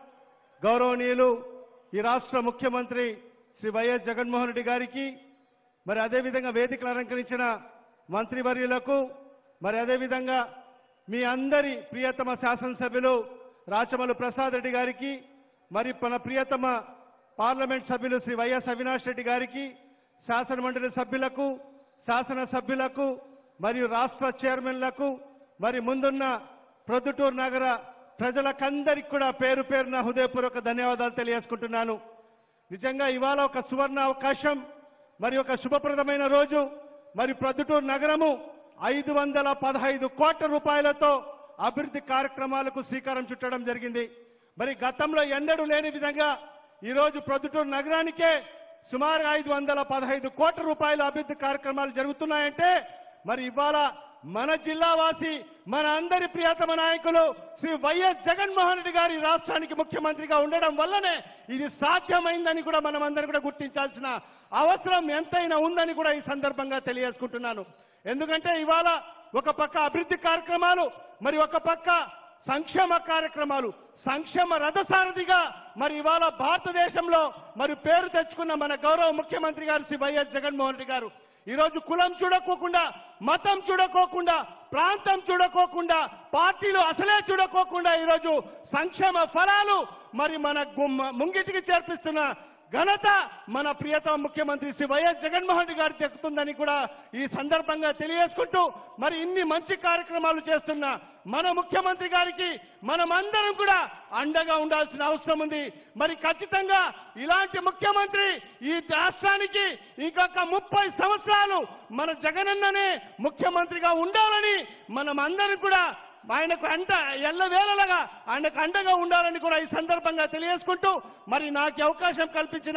గౌరవనీయులు ఈ రాష్ట్ర ముఖ్యమంత్రి శ్రీ వైఎస్ జగన్మోహన్ రెడ్డి గారికి మరి అదేవిధంగా వేదికలు అలంకరించిన మంత్రివర్యులకు మరి అదేవిధంగా మీ అందరి ప్రియతమ శాసనసభ్యులు రాచమల్లు ప్రసాద్ రెడ్డి గారికి మరి మన ప్రియతమ పార్లమెంట్ సభ్యులు శ్రీ వైఎస్ అవినాష్ రెడ్డి గారికి శాసన మండలి సభ్యులకు శాసన సభ్యులకు మరియు రాష్ట్ర చైర్మన్లకు మరి ముందున్న ప్రొద్దుటూరు నగర ప్రజలకందరికి కూడా పేరు పేరున హృదయపూర్వక ధన్యవాదాలు తెలియజేసుకుంటున్నాను నిజంగా ఇవాళ ఒక సువర్ణ అవకాశం మరి ఒక శుభప్రదమైన రోజు మరి ప్రొద్దుటూరు నగరము ఐదు వందల పదహైదు కోట్ల రూపాయలతో అభివృద్ధి కార్యక్రమాలకు శ్రీకారం చుట్టడం జరిగింది మరి గతంలో ఎన్నడూ లేని విధంగా ఈరోజు ప్రొద్దుటూరు నగరానికే సుమారు ఐదు వందల పదహైదు కోట్ల రూపాయల అభివృద్ధి కార్యక్రమాలు జరుగుతున్నాయంటే మరి ఇవాళ మన జిల్లా వాసి మన అందరి ప్రియతమ నాయకులు శ్రీ వైఎస్ జగన్మోహన్ రెడ్డి గారి రాష్ట్రానికి ముఖ్యమంత్రిగా ఉండడం వల్లనే ఇది సాధ్యమైందని కూడా మనం అందరం కూడా గుర్తించాల్సిన అవసరం ఎంతైనా ఉందని కూడా ఈ సందర్భంగా తెలియజేసుకుంటున్నాను ఎందుకంటే ఇవాళ ఒక పక్క అభివృద్ధి కార్యక్రమాలు మరి ఒక పక్క సంక్షేమ కార్యక్రమాలు సంక్షేమ రథసారథిగా మరి ఇవాళ భారతదేశంలో మరి పేరు తెచ్చుకున్న మన గౌరవ ముఖ్యమంత్రి గారు శ్రీ వైఎస్ జగన్మోహన్ రెడ్డి గారు ఈరోజు కులం చూడకోకుండా మతం చూడకోకుండా ప్రాంతం చూడకోకుండా పార్టీలు అసలే చూడకోకుండా ఈరోజు సంక్షేమ ఫలాలు మరి మన గుమ్మ- ముంగిటికి చేర్పిస్తున్న ఘనత మన ప్రియతమ ముఖ్యమంత్రి శ్రీ వైఎస్ జగన్మోహన్ రెడ్డి గారు చెక్కుతుందని కూడా ఈ సందర్భంగా తెలియజేసుకుంటూ మరి ఇన్ని మంచి కార్యక్రమాలు చేస్తున్న మన ముఖ్యమంత్రి గారికి మనమందరం కూడా అండగా ఉండాల్సిన అవసరం ఉంది మరి ఖచ్చితంగా ఇలాంటి ముఖ్యమంత్రి ఈ రాష్ట్రానికి ఇంకొక ముప్పై సంవత్సరాలు మన జగనన్ననే ముఖ్యమంత్రిగా ఉండాలని మనం అందరం కూడా ఆయనకు అంట ఎల్లవేళలుగా ఆయనకు అండగా ఉండాలని కూడా ఈ సందర్భంగా తెలియజేసుకుంటూ మరి నాకు ఈ అవకాశం కల్పించిన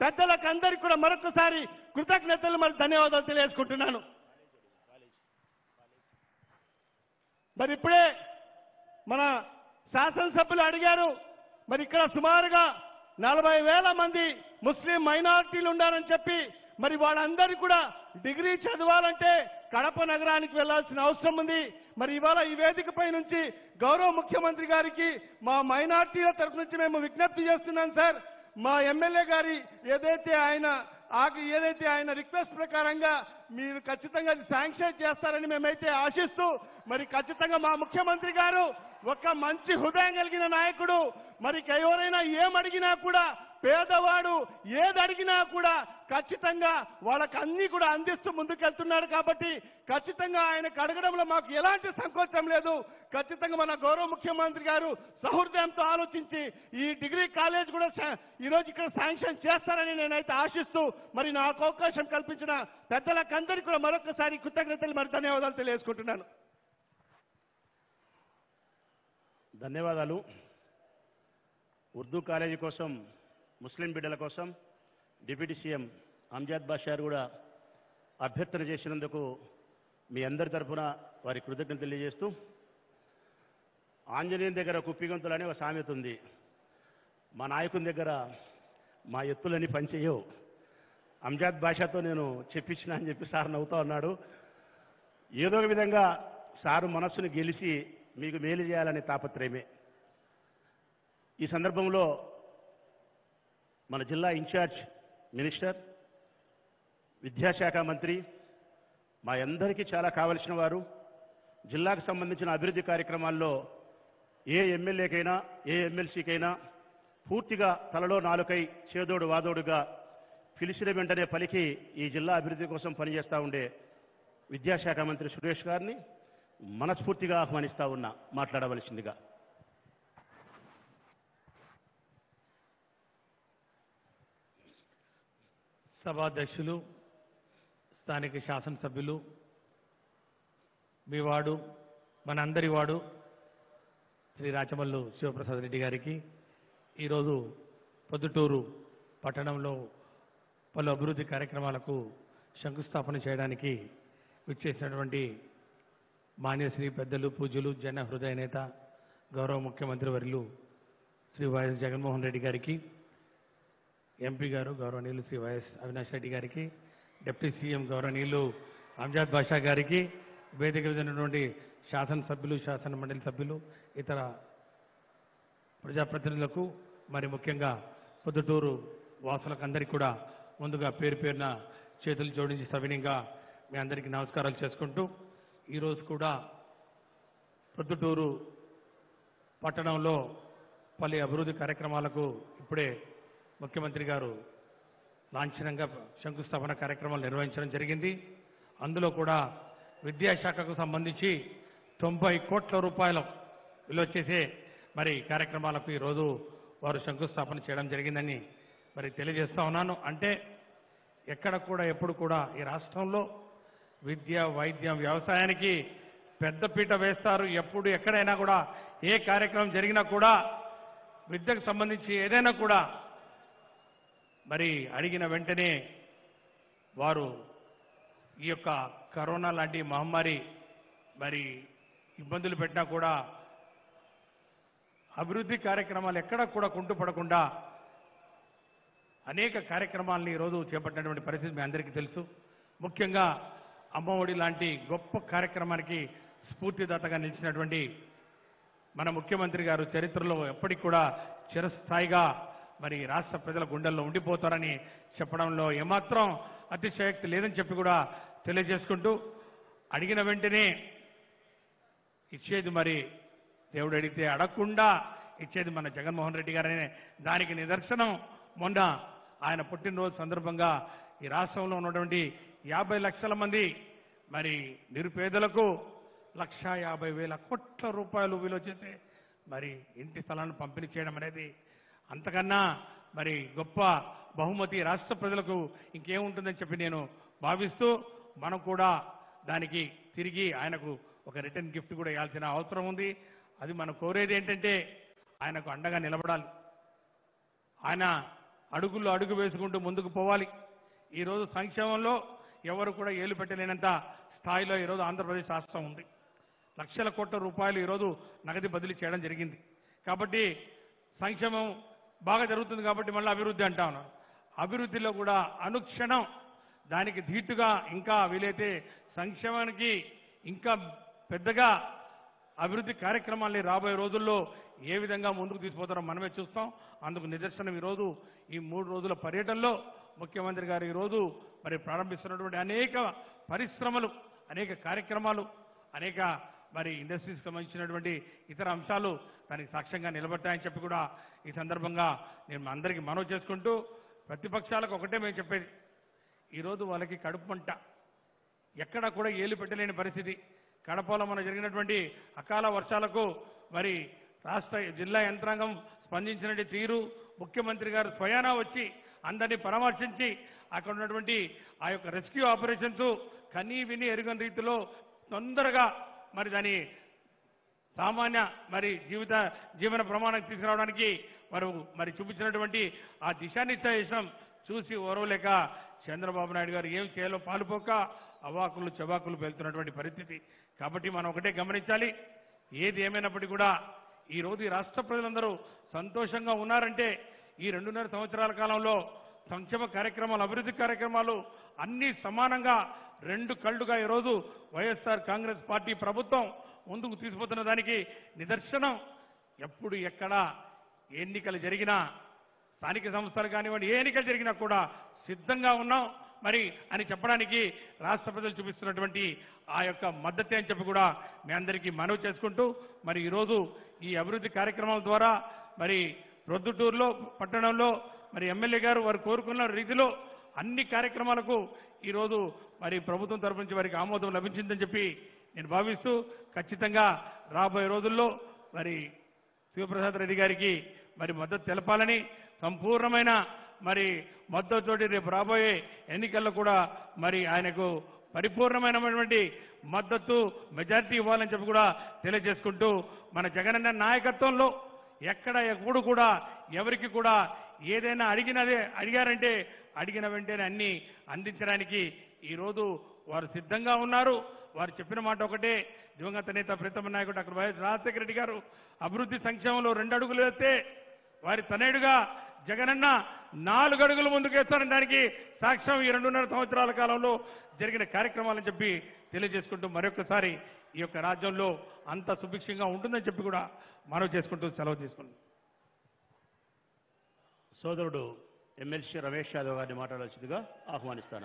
పెద్దలకు అందరికీ కూడా మరొకసారి కృతజ్ఞతలు మరి ధన్యవాదాలు తెలియజేసుకుంటున్నాను మరి ఇప్పుడే మన శాసనసభ్యులు అడిగారు మరి ఇక్కడ సుమారుగా నలభై వేల మంది ముస్లిం మైనారిటీలు ఉన్నారని చెప్పి మరి వాళ్ళందరూ కూడా డిగ్రీ చదవాలంటే కడప నగరానికి వెళ్లాల్సిన అవసరం ఉంది మరి ఇవాళ ఈ వేదికపై నుంచి గౌరవ ముఖ్యమంత్రి గారికి మా మైనార్టీల తరఫు నుంచి మేము విజ్ఞప్తి చేస్తున్నాం సార్ మా ఎమ్మెల్యే గారి ఏదైతే ఆయన ఆగి ఏదైతే ఆయన రిక్వెస్ట్ ప్రకారంగా మీరు ఖచ్చితంగా అది శాంక్షన్ చేస్తారని మేమైతే ఆశిస్తూ మరి ఖచ్చితంగా మా ముఖ్యమంత్రి గారు ఒక మంచి హృదయం కలిగిన నాయకుడు మరి ఎవరైనా ఏమడిగినా కూడా పేదవాడు ఏది అడిగినా కూడా ఖచ్చితంగా వాళ్ళకి అన్ని కూడా అందిస్తూ ముందుకెళ్తున్నాడు కాబట్టి ఖచ్చితంగా ఆయనకు అడగడంలో మాకు ఎలాంటి సంకోచం లేదు ఖచ్చితంగా మన గౌరవ ముఖ్యమంత్రి గారు సహృదయంతో ఆలోచించి ఈ డిగ్రీ కాలేజ్ కూడా శా- ఈరోజు ఇక్కడ శాంక్షన్ చేస్తారని నేనైతే ఆశిస్తూ మరి నాకు అవకాశం కల్పించిన పెద్దలకందరికీ కూడా మరొకసారి కృతజ్ఞతలు మరి ధన్యవాదాలు తెలియజేసుకుంటున్నాను ధన్యవాదాలు ఉర్దూ కాలేజీ కోసం ముస్లిం బిడ్డల కోసం డిప్యూటీ సీఎం అంజాద్ బాషార్ కూడా అభ్యర్థన చేసినందుకు మీ అందరి తరఫున వారి కృతజ్ఞతలు తెలియజేస్తూ ఆంజనేయుని దగ్గర కుప్పిగంతులు అనే ఒక సామెత ఉంది మా నాయకుని దగ్గర మా ఎత్తులని పనిచేయవు అంజాద్ భాషతో నేను చెప్పించిన అని చెప్పి సార్ నవ్వుతా ఉన్నాడు ఏదో ఒక విధంగా సారు మనస్సును గెలిచి మీకు మేలు చేయాలనే తాపత్రయమే ఈ సందర్భంలో మన జిల్లా ఇన్ఛార్జ్ మినిస్టర్ విద్యాశాఖ మంత్రి మా అందరికీ చాలా కావలసిన వారు జిల్లాకు సంబంధించిన అభివృద్ధి కార్యక్రమాల్లో ఏ ఎమ్మెల్యేకైనా ఏ ఎమ్మెల్సీకైనా పూర్తిగా తలలో నాలుకై చేదోడు వాదోడుగా పిలిచిన వెంటనే పలికి ఈ జిల్లా అభివృద్ధి కోసం పనిచేస్తూ ఉండే విద్యాశాఖ మంత్రి సురేష్ గారిని మనస్ఫూర్తిగా ఆహ్వానిస్తా ఉన్నా మాట్లాడవలసిందిగా సభాధ్యక్షులు స్థానిక శాసనసభ్యులు మీ వాడు మనందరి వాడు శ్రీ రాచమల్లు శివప్రసాద్ రెడ్డి గారికి ఈరోజు పొద్దుటూరు పట్టణంలో పలు అభివృద్ధి కార్యక్రమాలకు శంకుస్థాపన చేయడానికి విచ్చేసినటువంటి మాన్యశ్రీ పెద్దలు పూజ్యులు జన హృదయ నేత గౌరవ ముఖ్యమంత్రి వర్యులు శ్రీ వైఎస్ జగన్మోహన్ రెడ్డి గారికి ఎంపీ గారు గౌరవనీయులు శ్రీ వైఎస్ అవినాష్ రెడ్డి గారికి డిప్యూటీ సీఎం గౌరవనీయులు అంజాద్ బాషా గారికి వేదిక మీద ఉన్నటువంటి శాసనసభ్యులు శాసన మండలి సభ్యులు ఇతర ప్రజాప్రతినిధులకు మరి ముఖ్యంగా పొద్దుటూరు వాసులకు అందరికీ కూడా ముందుగా పేరు పేరున చేతులు జోడించి సవినీయంగా మీ అందరికీ నమస్కారాలు చేసుకుంటూ ఈరోజు కూడా పొద్దుటూరు పట్టణంలో పలు అభివృద్ధి కార్యక్రమాలకు ఇప్పుడే ముఖ్యమంత్రి గారు లాంఛనంగా శంకుస్థాపన కార్యక్రమాలు నిర్వహించడం జరిగింది అందులో కూడా విద్యాశాఖకు సంబంధించి తొంభై కోట్ల రూపాయలు విలువ చేసే మరి కార్యక్రమాలకు ఈరోజు వారు శంకుస్థాపన చేయడం జరిగిందని మరి తెలియజేస్తా ఉన్నాను అంటే ఎక్కడ కూడా ఎప్పుడు కూడా ఈ రాష్ట్రంలో విద్య వైద్యం వ్యవసాయానికి పెద్దపీట వేస్తారు ఎప్పుడు ఎక్కడైనా కూడా ఏ కార్యక్రమం జరిగినా కూడా విద్యకు సంబంధించి ఏదైనా కూడా మరి అడిగిన వెంటనే వారు ఈ యొక్క కరోనా లాంటి మహమ్మారి మరి ఇబ్బందులు పెట్టినా కూడా అభివృద్ధి కార్యక్రమాలు ఎక్కడ కూడా కుంటుపడకుండా అనేక కార్యక్రమాలను ఈరోజు చేపట్టినటువంటి పరిస్థితి మీ అందరికీ తెలుసు ముఖ్యంగా అమ్మఒడి లాంటి గొప్ప కార్యక్రమానికి స్ఫూర్తిదాతగా నిలిచినటువంటి మన ముఖ్యమంత్రి గారు చరిత్రలో ఎప్పటికి కూడా చిరస్థాయిగా మరి రాష్ట్ర ప్రజల గుండెల్లో ఉండిపోతారని చెప్పడంలో ఏమాత్రం అతిశయోక్తి లేదని చెప్పి కూడా తెలియజేసుకుంటూ అడిగిన వెంటనే ఇచ్చేది మరి దేవుడు అడిగితే అడగకుండా ఇచ్చేది మన జగన్మోహన్ రెడ్డి గారనే దానికి నిదర్శనం మొన్న ఆయన పుట్టినరోజు సందర్భంగా ఈ రాష్ట్రంలో ఉన్నటువంటి యాభై లక్షల మంది మరి నిరుపేదలకు లక్ష యాభై వేల కోట్ల రూపాయలు విలువ చేసే మరి ఇంటి స్థలాన్ని పంపిణీ చేయడం అనేది అంతకన్నా మరి గొప్ప బహుమతి రాష్ట్ర ప్రజలకు ఇంకేముంటుందని చెప్పి నేను భావిస్తూ మనం కూడా దానికి తిరిగి ఆయనకు ఒక రిటర్న్ గిఫ్ట్ కూడా ఇవ్వాల్సిన అవసరం ఉంది అది మనం కోరేది ఏంటంటే ఆయనకు అండగా నిలబడాలి ఆయన అడుగుల్లో అడుగు వేసుకుంటూ ముందుకు పోవాలి ఈరోజు సంక్షేమంలో ఎవరు కూడా ఏలు పెట్టలేనంత స్థాయిలో ఈరోజు ఆంధ్రప్రదేశ్ రాష్ట్రం ఉంది లక్షల కోట్ల రూపాయలు ఈరోజు నగదు బదిలీ చేయడం జరిగింది కాబట్టి సంక్షేమం బాగా జరుగుతుంది కాబట్టి మళ్ళీ అభివృద్ధి అంటా ఉన్నాం అభివృద్ధిలో కూడా అనుక్షణం దానికి ధీటుగా ఇంకా వీలైతే సంక్షేమానికి ఇంకా పెద్దగా అభివృద్ధి కార్యక్రమాల్ని రాబోయే రోజుల్లో ఏ విధంగా ముందుకు తీసుకుపోతారో మనమే చూస్తాం అందుకు నిదర్శనం ఈరోజు ఈ మూడు రోజుల పర్యటనలో ముఖ్యమంత్రి గారు ఈరోజు మరి ప్రారంభిస్తున్నటువంటి అనేక పరిశ్రమలు అనేక కార్యక్రమాలు అనేక మరి ఇండస్ట్రీస్కి సంబంధించినటువంటి ఇతర అంశాలు దానికి సాక్ష్యంగా నిలబడతాయని చెప్పి కూడా ఈ సందర్భంగా నేను అందరికీ మనవి చేసుకుంటూ ప్రతిపక్షాలకు ఒకటే మేము చెప్పేది ఈరోజు వాళ్ళకి కడుపు మంట ఎక్కడ కూడా ఏలు పెట్టలేని పరిస్థితి కడపలో మన జరిగినటువంటి అకాల వర్షాలకు మరి రాష్ట్ర జిల్లా యంత్రాంగం స్పందించినటువంటి తీరు ముఖ్యమంత్రి గారు స్వయానా వచ్చి అందరినీ పరామర్శించి అక్కడ ఉన్నటువంటి ఆ యొక్క రెస్క్యూ ఆపరేషన్స్ కనీ విని ఎరుగని రీతిలో తొందరగా మరి దాని సామాన్య మరి జీవిత జీవన ప్రమాణం తీసుకురావడానికి వారు మరి చూపించినటువంటి ఆ దిశానిర్దేశం చూసి ఓరవలేక చంద్రబాబు నాయుడు గారు ఏం చేయాలో పాలుపోక అవాకులు చవాకులు వెళ్తున్నటువంటి పరిస్థితి కాబట్టి మనం ఒకటే గమనించాలి ఏది ఏమైనప్పటికీ కూడా ఈ రోజు ఈ రాష్ట్ర ప్రజలందరూ సంతోషంగా ఉన్నారంటే ఈ రెండున్నర సంవత్సరాల కాలంలో సంక్షేమ కార్యక్రమాలు అభివృద్ధి కార్యక్రమాలు అన్ని సమానంగా రెండు కళ్ళుగా ఈరోజు వైఎస్ఆర్ కాంగ్రెస్ పార్టీ ప్రభుత్వం ముందుకు తీసుకుపోతున్న దానికి నిదర్శనం ఎప్పుడు ఎక్కడ ఎన్నికలు జరిగినా స్థానిక సంస్థలు కానివ్వండి ఏ ఎన్నికలు జరిగినా కూడా సిద్ధంగా ఉన్నాం మరి అని చెప్పడానికి రాష్ట్ర ప్రజలు చూపిస్తున్నటువంటి ఆ యొక్క మద్దతే అని చెప్పి కూడా మీ అందరికీ మనవి చేసుకుంటూ మరి ఈరోజు ఈ అభివృద్ధి కార్యక్రమాల ద్వారా మరి ప్రొద్దుటూరులో పట్టణంలో మరి ఎమ్మెల్యే గారు వారు కోరుకున్న రీతిలో అన్ని కార్యక్రమాలకు ఈరోజు మరి ప్రభుత్వం తరపు నుంచి వారికి ఆమోదం లభించిందని చెప్పి నేను భావిస్తూ ఖచ్చితంగా రాబోయే రోజుల్లో మరి శివప్రసాద్ రెడ్డి గారికి మరి మద్దతు తెలపాలని సంపూర్ణమైన మరి మద్దతుతోటి రేపు రాబోయే ఎన్నికల్లో కూడా మరి ఆయనకు పరిపూర్ణమైనటువంటి మద్దతు మెజారిటీ ఇవ్వాలని చెప్పి కూడా తెలియజేసుకుంటూ మన జగనన్న నాయకత్వంలో ఎక్కడ ఎప్పుడు కూడా ఎవరికి కూడా ఏదైనా అడిగినదే అడిగారంటే అడిగిన వెంటనే అన్ని అందించడానికి ఈరోజు వారు సిద్ధంగా ఉన్నారు వారు చెప్పిన మాట ఒకటే దివంగత నేత ప్రీతమ నాయకుడు డాక్టర్ వైఎస్ రాజశేఖర రెడ్డి గారు అభివృద్ధి సంక్షేమంలో రెండు అడుగులు వేస్తే వారి తనయుడుగా జగనన్న నాలుగు అడుగులు ముందుకేస్తారని దానికి సాక్ష్యం ఈ రెండున్నర సంవత్సరాల కాలంలో జరిగిన కార్యక్రమాలని చెప్పి తెలియజేసుకుంటూ మరొకసారి ఈ యొక్క రాజ్యంలో అంత సుభిక్షంగా ఉంటుందని చెప్పి కూడా మనవి చేసుకుంటూ సెలవు తీసుకుంటాం సోదరుడు ఎమ్మెల్సీ రమేష్ యాదవ్ గారిని మాట్లాడాల్సిందిగా ఆహ్వానిస్తాను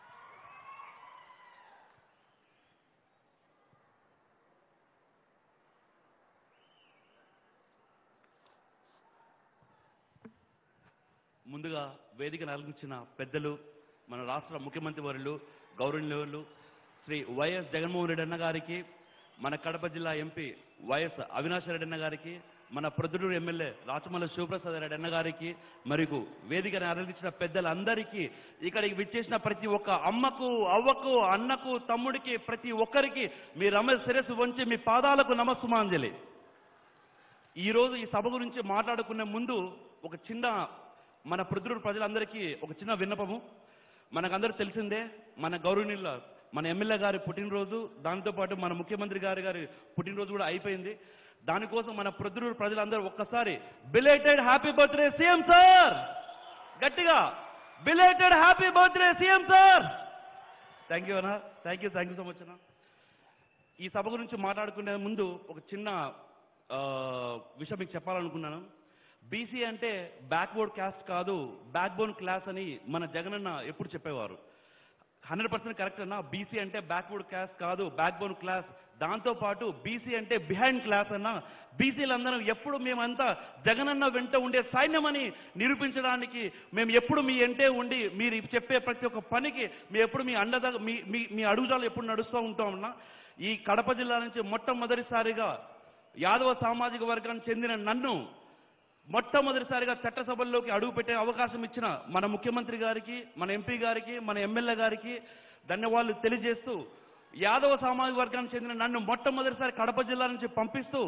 ముందుగా వేదికను అలంకరించిన పెద్దలు మన రాష్ట్ర ముఖ్యమంత్రి వర్యులు గౌరవనీయులు శ్రీ వైఎస్ జగన్మోహన్ రెడ్డి అన్న గారికి మన కడప జిల్లా ఎంపీ వైఎస్ అవినాష్ రెడ్డి అన్న గారికి మన ప్రొద్దుటూరు ఎమ్మెల్యే రాచమల్ల శివప్రసాద్ రెడ్డి అన్న గారికి మరియు వేదికను అలంకరించిన పెద్దలందరికీ ఇక్కడికి విచ్చేసిన ప్రతి ఒక్క అమ్మకు అవ్వకు అన్నకు తమ్ముడికి ప్రతి ఒక్కరికి మీ రమ శిరస్సు వంచి మీ పాదాలకు నమస్సుమాంజలి ఈరోజు ఈ సభ గురించి మాట్లాడుకునే ముందు ఒక చిన్న మన పృథ్వూరు ప్రజలందరికీ ఒక చిన్న విన్నపము మనకందరూ తెలిసిందే మన గౌరవనీయుల మన ఎమ్మెల్యే గారి పుట్టినరోజు దాంతోపాటు మన ముఖ్యమంత్రి గారి గారి పుట్టినరోజు కూడా అయిపోయింది దానికోసం మన పృథ్వూరు ప్రజలందరూ ఒక్కసారి belated happy birthday CM sir గట్టిగా belated happy birthday CM sir thank you అన్న thank you thank you so much అన్న ఈ సభ గురించి మాట్లాడుకునే ముందు ఒక చిన్న ఆ, విషయం మీకు చెప్పాలనుకున్నాను బీసీ అంటే బ్యాక్వర్డ్ క్యాస్ట్ కాదు బ్యాక్ బోన్ క్లాస్ అని మన జగనన్న ఎప్పుడు చెప్పేవారు హండ్రెడ్ పర్సెంట్ కరెక్ట్ అన్న బీసీ అంటే బ్యాక్వర్డ్ క్లాస్ కాదు బ్యాక్ బోన్ క్లాస్ దాంతో పాటు బీసీ అంటే బిహైండ్ క్లాస్ అన్న బీసీలందరం ఎప్పుడు మేమంతా జగనన్న వెంట ఉండే సైన్యం అని నిరూపించడానికి మేము ఎప్పుడు మీ ఎంటే ఉండి మీరు చెప్పే ప్రతి ఒక్క పనికి మేము ఎప్పుడు మీ అండద మీ మీ మీ అడుగుజాలు ఎప్పుడు నడుస్తూ ఉంటామన్నా ఈ కడప జిల్లా నుంచి మొట్టమొదటిసారిగా యాదవ సామాజిక వర్గానికి చెందిన నన్ను మొట్టమొదటిసారిగా చట్టసభల్లోకి అడుగుపెట్టే అవకాశం ఇచ్చిన మన ముఖ్యమంత్రి గారికి మన ఎంపీ గారికి మన ఎమ్మెల్యే గారికి ధన్యవాదాలు తెలియజేస్తూ యాదవ సామాజిక వర్గానికి చెందిన నన్ను మొట్టమొదటిసారి కడప జిల్లా నుంచి పంపిస్తూ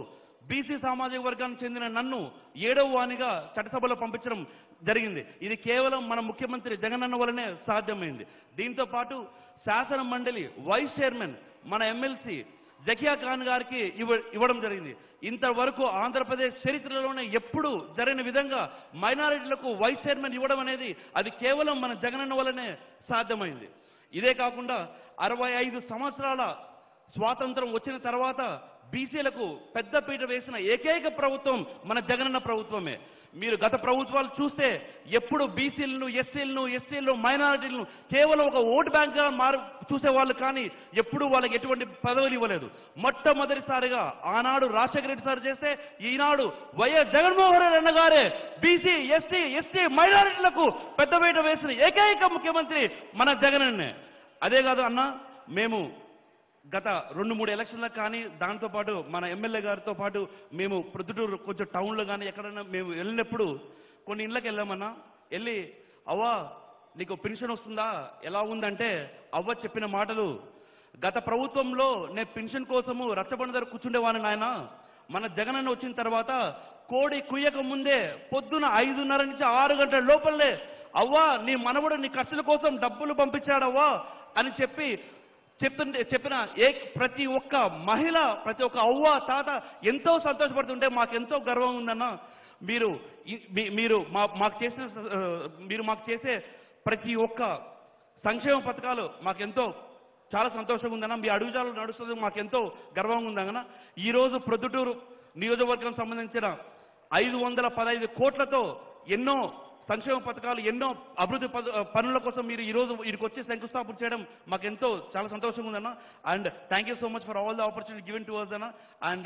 బీసీ సామాజిక వర్గానికి చెందిన నన్ను ఏడవ వానిగా చట్టసభలో పంపించడం జరిగింది ఇది కేవలం మన ముఖ్యమంత్రి జగనన్న వల్లనే సాధ్యమైంది దీంతో పాటు శాసన మండలి వైస్ చైర్మన్ మన ఎమ్మెల్సీ జకియా ఖాన్ గారికి ఇవ్వ ఇవ్వడం జరిగింది ఇంతవరకు ఆంధ్రప్రదేశ్ చరిత్రలోనే ఎప్పుడు జరిగిన విధంగా మైనారిటీలకు వైస్ చైర్మన్ ఇవ్వడం అనేది అది కేవలం మన జగనన్న వల్లనే సాధ్యమైంది ఇదే కాకుండా అరవై ఐదు సంవత్సరాల స్వాతంత్రం వచ్చిన తర్వాత బీసీలకు పెద్దపీట వేసిన ఏకైక ప్రభుత్వం మన జగనన్న ప్రభుత్వమే మీరు గత ప్రభుత్వాలు చూస్తే ఎప్పుడు బీసీలను ఎస్సీలను ఎస్సీలను మైనారిటీలను కేవలం ఒక ఓటు బ్యాంక్గా మారు చూసేవాళ్ళు కానీ ఎప్పుడు వాళ్ళకి ఎటువంటి పదవులు ఇవ్వలేదు మొట్టమొదటిసారిగా ఆనాడు రాజశేఖర రెడ్డి సార్ చేస్తే ఈనాడు వైఎస్ జగన్మోహన్ రెడ్డి అన్న గారే బీసీ ఎస్సీ ఎస్టీ మైనారిటీలకు పెద్దపీట వేసిన ఏకైక ముఖ్యమంత్రి మన జగనన్నే అదే కాదు అన్న మేము గత రెండు మూడు ఎలక్షన్లకు కానీ దాంతోపాటు మన ఎమ్మెల్యే గారితో పాటు మేము ప్రొద్దుటూరు కొంచెం టౌన్లో కానీ ఎక్కడైనా మేము వెళ్ళినప్పుడు కొన్ని ఇళ్ళకి వెళ్ళామన్నా వెళ్ళి అవ్వా నీకు పెన్షన్ వస్తుందా ఎలా ఉందంటే అవ్వ చెప్పిన మాటలు గత ప్రభుత్వంలో నేను పెన్షన్ కోసము రచ్చబండ దగ్గర కూర్చుండేవాడిని నాయన మన జగనన్న వచ్చిన తర్వాత కోడి కుయ్యక ముందే పొద్దున ఐదున్నర నుంచి ఆరు గంటల లోపలే అవ్వా నీ మనవడు నీ ఖర్చుల కోసం డబ్బులు పంపించాడవ్వా అని చెప్పి చెప్తుంటే చెప్పిన ఏ ప్రతి ఒక్క మహిళ ప్రతి ఒక్క అవ్వ తాత ఎంతో సంతోషపడుతుంటే మాకెంతో గర్వం ఉందన్న మీరు ఈ- మీ- మీరు మా మాకు చేసిన ఆ, మీరు మాకు చేసే ప్రతి ఒక్క సంక్షేమ పథకాలు మాకెంతో చాలా సంతోషంగా ఉందన్న మీ అడుగుజాలు నడుస్తుంది మాకెంతో గర్వంగా ఉందన్న ఈరోజు ప్రొద్దుటూరు నియోజకవర్గం సంబంధించిన ఐదు వందల పదహైదు కోట్లతో ఎన్నో సంక్షేమ పథకాలు ఎన్నో అభివృద్ధి పద- పనుల కోసం మీరు ఈ రోజు ఇక్కడికి వచ్చి శంకుస్థాపన చేయడం మాకు ఎంతో చాలా సంతోషంగా ఉందన్న and thank you so much for all the opportunity given to us అన్న అండ్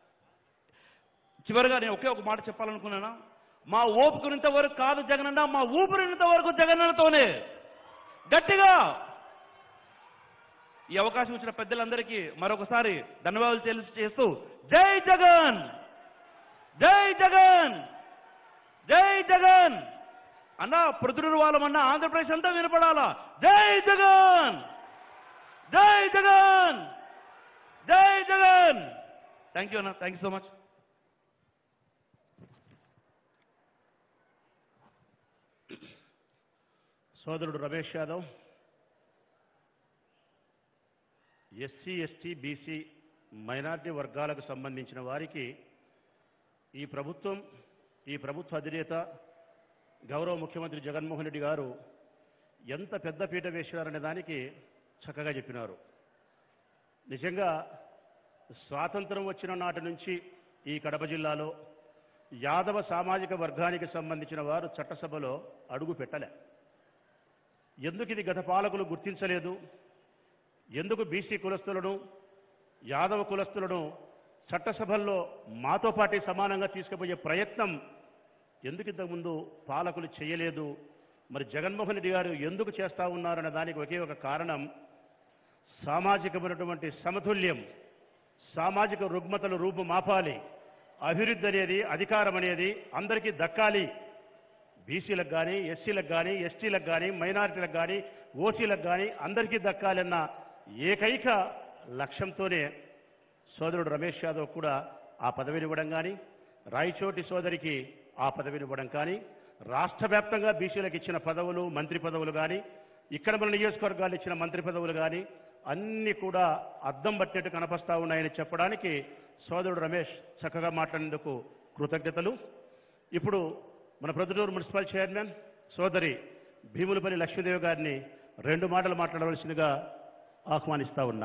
చివరిగా నేను ఒకే ఒక మాట చెప్పాలనుకున్నానా మా ఓపుకునేంత వరకు కాదు జగనన్న మా ఊపిరినంత వరకు జగనన్నతోనే గట్టిగా ఈ అవకాశం ఇచ్చిన పెద్దలందరికీ మరొకసారి ధన్యవాదాలు తెలిసి చేస్తూ జై జగన్ జై జగన్ జై జగన్ అన్న పృథుడు వాళ్ళమన్నా ఆంధ్రప్రదేశ్ అంతా వినపడాలా జై జగన్ జై జగన్ జై జగన్ థ్యాంక్ యూ అన్న థ్యాంక్ యూ సో మచ్ సోదరుడు Ramesh Yadav SC ST BC minority వర్గాలకు సంబంధించిన వారికి ఈ ప్రభుత్వం ఈ ప్రభుత్వ అధినేత గౌరవ ముఖ్యమంత్రి జగన్మోహన్ రెడ్డి గారు ఎంత పెద్ద పీట వేశారనే దానికి చక్కగా చెప్పినారు నిజంగా స్వాతంత్రం వచ్చిన నాటి నుంచి ఈ కడప జిల్లాలో యాదవ సామాజిక వర్గానికి సంబంధించిన వారు చట్టసభలో అడుగు పెట్టలే ఎందుకు ఇది గత పాలకులు గుర్తించలేదు ఎందుకు బీసీ కులస్తులను యాదవ కులస్తులను చట్టసభల్లో మాతో పాటే సమానంగా తీసుకుపోయే ప్రయత్నం ఎందుకు ఇంతకుముందు పాలకులు చేయలేదు మరి జగన్మోహన్ రెడ్డి గారు ఎందుకు చేస్తా ఉన్నారన్న దానికి ఒకే ఒక కారణం సామాజికమైనటువంటి సమతుల్యం సామాజిక రుగ్మతలు రూపుమాపాలి అభివృద్ధి అనేది అధికారం అనేది అందరికీ దక్కాలి బీసీలకు కానీ ఎస్సీలకు కానీ ఎస్టీలకు కానీ మైనారిటీలకు కానీ ఓసీలకు కానీ అందరికీ దక్కాలన్న ఏకైక లక్ష్యంతోనే సోదరుడు రమేష్ యాదవ్ కూడా ఆ పదవిని ఇవ్వడం కానీ రాయచోటి సోదరికి ఆ పదవిని ఇవ్వడం కానీ రాష్ట్ర వ్యాప్తంగా బీసీలకు ఇచ్చిన పదవులు మంత్రి పదవులు కానీ ఇక్కడ మన నియోజకవర్గాలు ఇచ్చిన మంత్రి పదవులు కానీ అన్నీ కూడా అద్దం పట్టినట్టు కనపస్తా ఉన్నాయని చెప్పడానికి సోదరుడు రమేష్ చక్కగా మాట్లాడినందుకు కృతజ్ఞతలు ఇప్పుడు మన ప్రొద్దుటూరు మున్సిపల్ చైర్మన్ సోదరి భీములపల్లి లక్ష్మీదేవి గారిని రెండు మాటలు మాట్లాడవలసిందిగా ఆహ్వానిస్తా ఉన్నా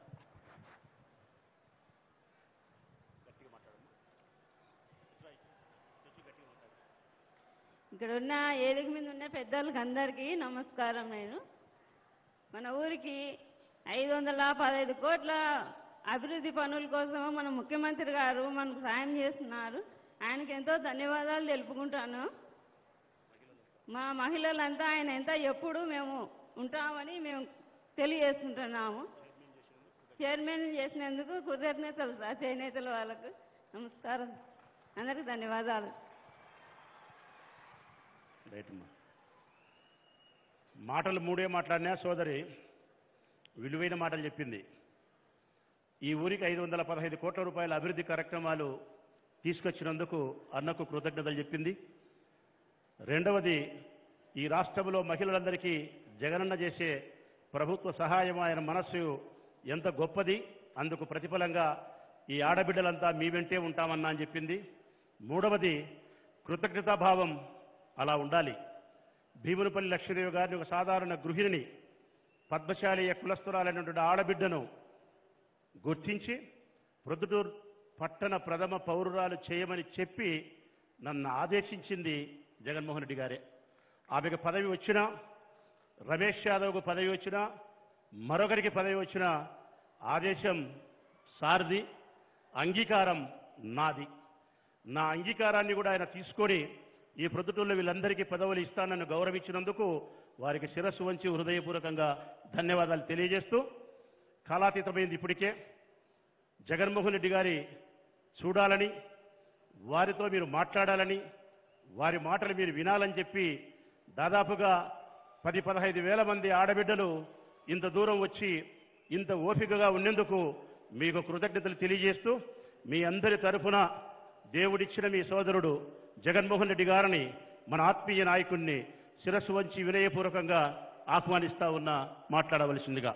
ఇక్కడ ఉన్న ఏదిక మీద ఉన్న పెద్దలకు అందరికీ నమస్కారం నేను మన ఊరికి ఐదు వందల పదహైదు కోట్ల అభివృద్ధి పనుల కోసం మన ముఖ్యమంత్రి గారు మనకు సాయం చేస్తున్నారు ఆయనకి ఎంతో ధన్యవాదాలు తెలుపుకుంటాను మా మహిళలంతా ఆయన ఎంత ఎప్పుడు మేము ఉంటామని మేము తెలియజేసుకుంటున్నాము చైర్మన్ చేసినందుకు కృతజ్ఞతలు సార్ చేనేతల వాళ్ళకు నమస్కారం అందరికీ ధన్యవాదాలు రైట్ అమ్మా మాటలు మూడే మాట్లాడినా సోదరి విలువైన మాటలు చెప్పింది ఈ ఊరికి ఐదు వందల పదహైదు కోట్ల రూపాయల అభివృద్ధి కార్యక్రమాలు తీసుకొచ్చినందుకు అన్నకు కృతజ్ఞతలు చెప్పింది రెండవది ఈ రాష్ట్రంలో మహిళలందరికీ జగనన్న చేసే ప్రభుత్వ సహాయం ఆయన మనస్సు ఎంత గొప్పది అందుకు ప్రతిఫలంగా ఈ ఆడబిడ్డలంతా మీ వెంటే ఉంటామన్నా అని చెప్పింది మూడవది కృతజ్ఞతాభావం అలా ఉండాలి భీమునిపల్లి లక్ష్మీదేవి గారిని ఒక సాధారణ గృహిణిని పద్మశాలీయ కులస్తురాలైనటువంటి ఆడబిడ్డను గుర్తించి ప్రొద్దుటూరు పట్టణ ప్రథమ పౌరురాలు చేయమని చెప్పి నన్ను ఆదేశించింది జగన్మోహన్ రెడ్డి గారే ఆమెకు పదవి వచ్చినా రమేష్ యాదవ్కు పదవి వచ్చినా మరొకరికి పదవి వచ్చినా ఆదేశం సారది అంగీకారం నాది నా అంగీకారాన్ని కూడా ఆయన తీసుకొని ఈ ప్రొద్దుటూళ్ళలో వీళ్ళందరికీ పదవులు ఇస్తానని గౌరవించినందుకు వారికి శిరస్సు వంచి హృదయపూర్వకంగా ధన్యవాదాలు తెలియజేస్తూ కాలాతీతమైంది ఇప్పటికే జగన్మోహన్ రెడ్డి గారి చూడాలని వారితో మీరు మాట్లాడాలని వారి మాటలు మీరు వినాలని చెప్పి దాదాపుగా పది పదహైదు వేల మంది ఆడబిడ్డలు ఇంత దూరం వచ్చి ఇంత ఓపికగా ఉండేందుకు మీకు కృతజ్ఞతలు తెలియజేస్తూ మీ అందరి తరఫున దేవుడిచ్చిన మీ సోదరుడు జగన్మోహన్ రెడ్డి గారిని మన ఆత్మీయ నాయకుణ్ణి శిరస్సు వంచి వినయపూర్వకంగా ఆహ్వానిస్తా ఉన్న మాట్లాడవలసిందిగా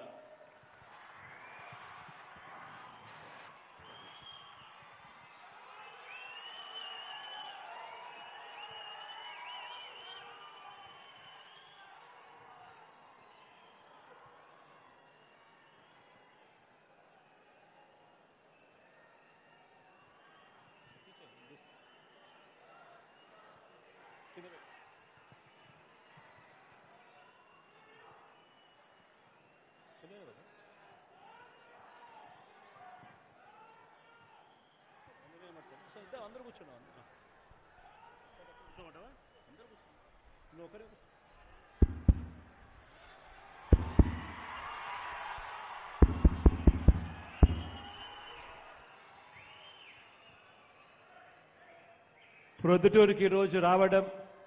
ప్రొద్దుటూరుకి ఈరోజు రావడం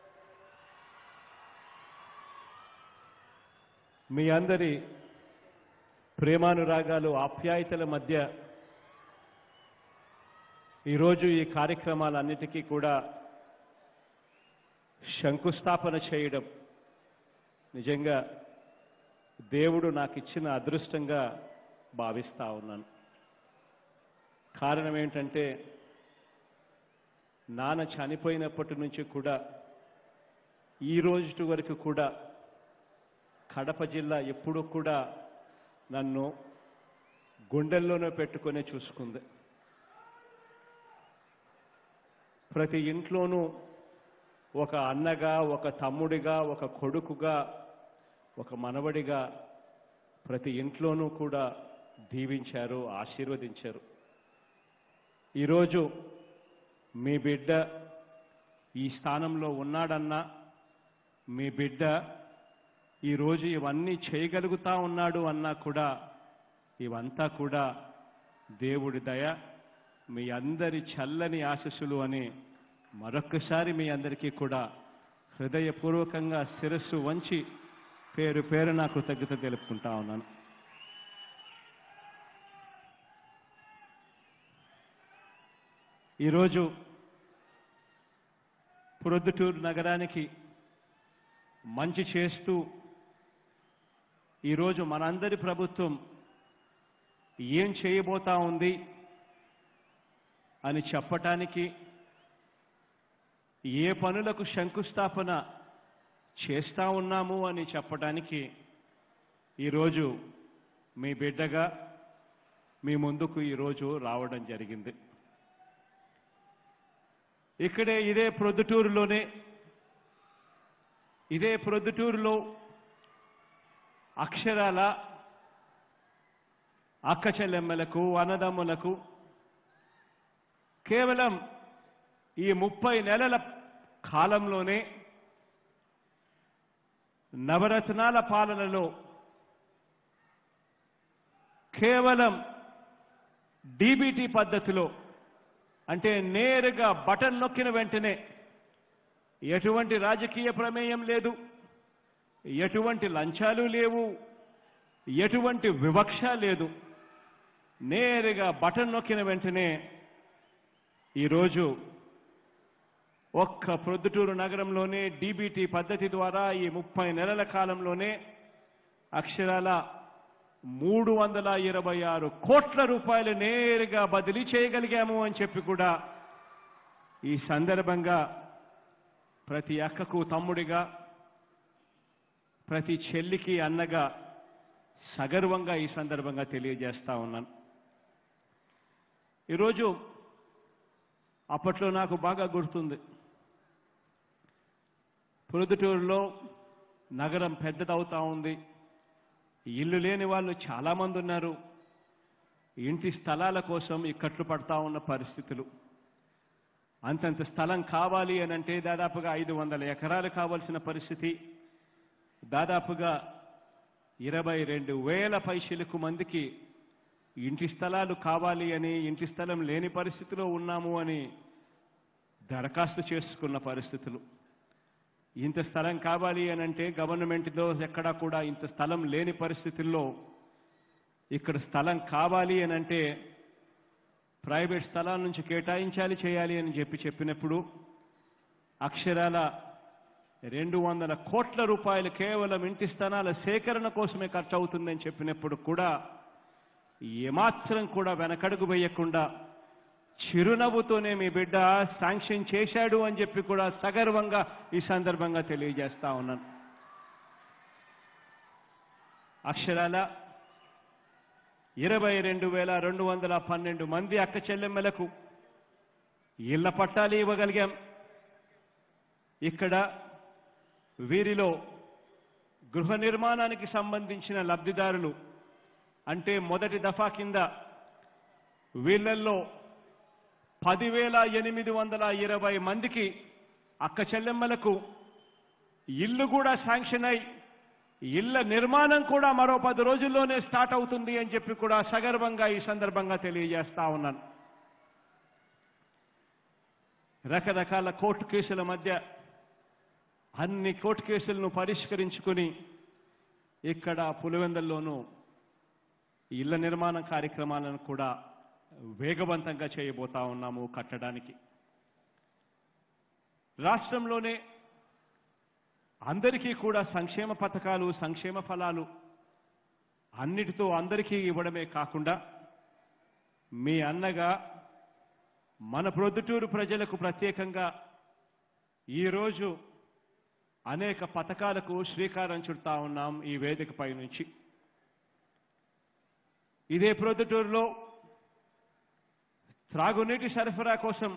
మీ అందరి ప్రేమానురాగాలు ఆప్యాయతల మధ్య ఈరోజు ఈ కార్యక్రమాలన్నిటికీ కూడా శంకుస్థాపన చేయడం నిజంగా దేవుడు నాకు ఇచ్చిన అదృష్టంగా భావిస్తా ఉన్నాను కారణం ఏంటంటే నాన్న చనిపోయినప్పటి నుంచి కూడా ఈ రోజు వరకు కూడా కడప జిల్లా ఎప్పుడూ కూడా నన్ను గుండెల్లోనే పెట్టుకునే చూసుకుంది ప్రతి ఇంట్లోనూ ఒక అన్నగా ఒక తమ్ముడిగా ఒక కొడుకుగా ఒక మనవడిగా ప్రతి ఇంట్లోనూ కూడా దీవించారు ఆశీర్వదించారు ఈరోజు మీ బిడ్డ ఈ స్థానంలో ఉన్నాడన్నా మీ బిడ్డ ఈరోజు ఇవన్నీ చేయగలుగుతా ఉన్నాడు అన్నా కూడా ఇవంతా కూడా దేవుడి దయ మీ అందరి చల్లని ఆశస్సులు అని మరొక్కసారి మీ అందరికీ కూడా హృదయపూర్వకంగా శిరస్సు వంచి పేరు పేరు నా కృతజ్ఞత తెలుపుకుంటా ఉన్నాను ఈరోజు ప్రొద్దుటూరు నగరానికి మంచి చేస్తూ ఈరోజు మనందరి ప్రభుత్వం ఏం చేయబోతా ఉంది అని చెప్పటానికి ఏ పనులకు శంకుస్థాపన చేస్తా ఉన్నాము అని చెప్పటానికి ఈరోజు మీ బిడ్డగా మీ ముందుకు ఈరోజు రావడం జరిగింది ఇక్కడే ఇదే ప్రొద్దుటూరులోనే ఇదే ప్రొద్దుటూరులో అక్షరాల అక్క చెల్లెమ్మలకు అన్నదమ్ములకు కేవలం ఈ ముప్పై నెలల కాలంలోనే నవరత్నాల పాలనలో కేవలం డీబీటీ పద్ధతిలో అంటే నేరుగా బటన్ నొక్కిన వెంటనే ఎటువంటి రాజకీయ ప్రమేయం లేదు ఎటువంటి లంచాలు లేవు ఎటువంటి వివక్ష లేదు నేరుగా బటన్ నొక్కిన వెంటనే ఈరోజు ఒక్క ప్రొద్దుటూరు నగరంలోనే డీబీటీ పద్ధతి ద్వారా ఈ ముప్పై నెలల కాలంలోనే అక్షరాల మూడు వందల ఇరవై ఆరు కోట్ల రూపాయలు నేరుగా బదిలీ చేయగలిగాము అని చెప్పి కూడా ఈ సందర్భంగా ప్రతి అక్కకు తమ్ముడిగా ప్రతి చెల్లికి అన్నగా సగర్వంగా ఈ సందర్భంగా తెలియజేస్తా ఉన్నాను ఈరోజు అప్పట్లో నాకు బాగా గుర్తుంది ప్రొద్దుటూరులో నగరం పెద్దదవుతా ఉంది ఇల్లు లేని వాళ్ళు చాలామంది ఉన్నారు ఇంటి స్థలాల కోసం ఇక్కట్లు పడతా ఉన్న పరిస్థితులు అంతంత స్థలం కావాలి అని అంటే దాదాపుగా ఐదు వందల ఎకరాలు కావాల్సిన పరిస్థితి దాదాపుగా ఇరవై రెండు వేల పైసలకు మందికి ఇంటి స్థలాలు కావాలి అని ఇంటి స్థలం లేని పరిస్థితిలో ఉన్నాము అని దరఖాస్తు చేసుకున్న పరిస్థితులు ఇంత స్థలం కావాలి అని అంటే గవర్నమెంట్లో ఎక్కడా కూడా ఇంత స్థలం లేని పరిస్థితుల్లో ఇక్కడ స్థలం కావాలి అని అంటే ప్రైవేట్ స్థలాల నుంచి కేటాయించాలి చేయాలి అని చెప్పి చెప్పినప్పుడు అక్షరాల రెండు వందల కోట్ల రూపాయలు కేవలం ఇంటి స్థలాల సేకరణ కోసమే ఖర్చు అవుతుందని చెప్పినప్పుడు కూడా ఏమాత్రం కూడా వెనకడుగు వేయకుండా చిరునవ్వుతోనే మీ బిడ్డ శాంక్షన్ చేశాడు అని చెప్పి కూడా సగర్వంగా ఈ సందర్భంగా తెలియజేస్తా ఉన్నాను అక్షరాల ఇరవై రెండు వేల రెండు వందల పన్నెండు మంది అక్క చెల్లెమ్మలకు ఇళ్ల పట్టాలు ఇవ్వగలిగాం ఇక్కడ వీరిలో గృహ నిర్మాణానికి సంబంధించిన లబ్ధిదారులు అంటే మొదటి దఫా కింద వీళ్ళల్లో పదివేల ఎనిమిది వందల ఇరవై మందికి అక్క చెల్లెమ్మలకు ఇల్లు కూడా శాంక్షన్ అయి ఇళ్ల నిర్మాణం కూడా మరో పది రోజుల్లోనే స్టార్ట్ అవుతుంది అని చెప్పి కూడా సగర్వంగా ఈ సందర్భంగా తెలియజేస్తా ఉన్నాను రకరకాల కోర్టు కేసుల మధ్య అన్ని కోర్టు కేసులను పరిష్కరించుకుని ఇక్కడ పులివెందల్లోనూ ఇళ్ల నిర్మాణ కార్యక్రమాలను కూడా వేగవంతంగా చేయబోతా ఉన్నాము కట్టడానికి రాష్ట్రంలోనే అందరికీ కూడా సంక్షేమ పథకాలు సంక్షేమ ఫలాలు అన్నిటితో అందరికీ ఇవ్వడమే కాకుండా మీ అన్నగా మన ప్రొద్దుటూరు ప్రజలకు ప్రత్యేకంగా ఈరోజు అనేక పథకాలకు శ్రీకారం చుడతా ఉన్నాం ఈ వేదికపై నుంచి ఇదే ప్రొద్దుటూరులో త్రాగునీటి సరఫరా కోసం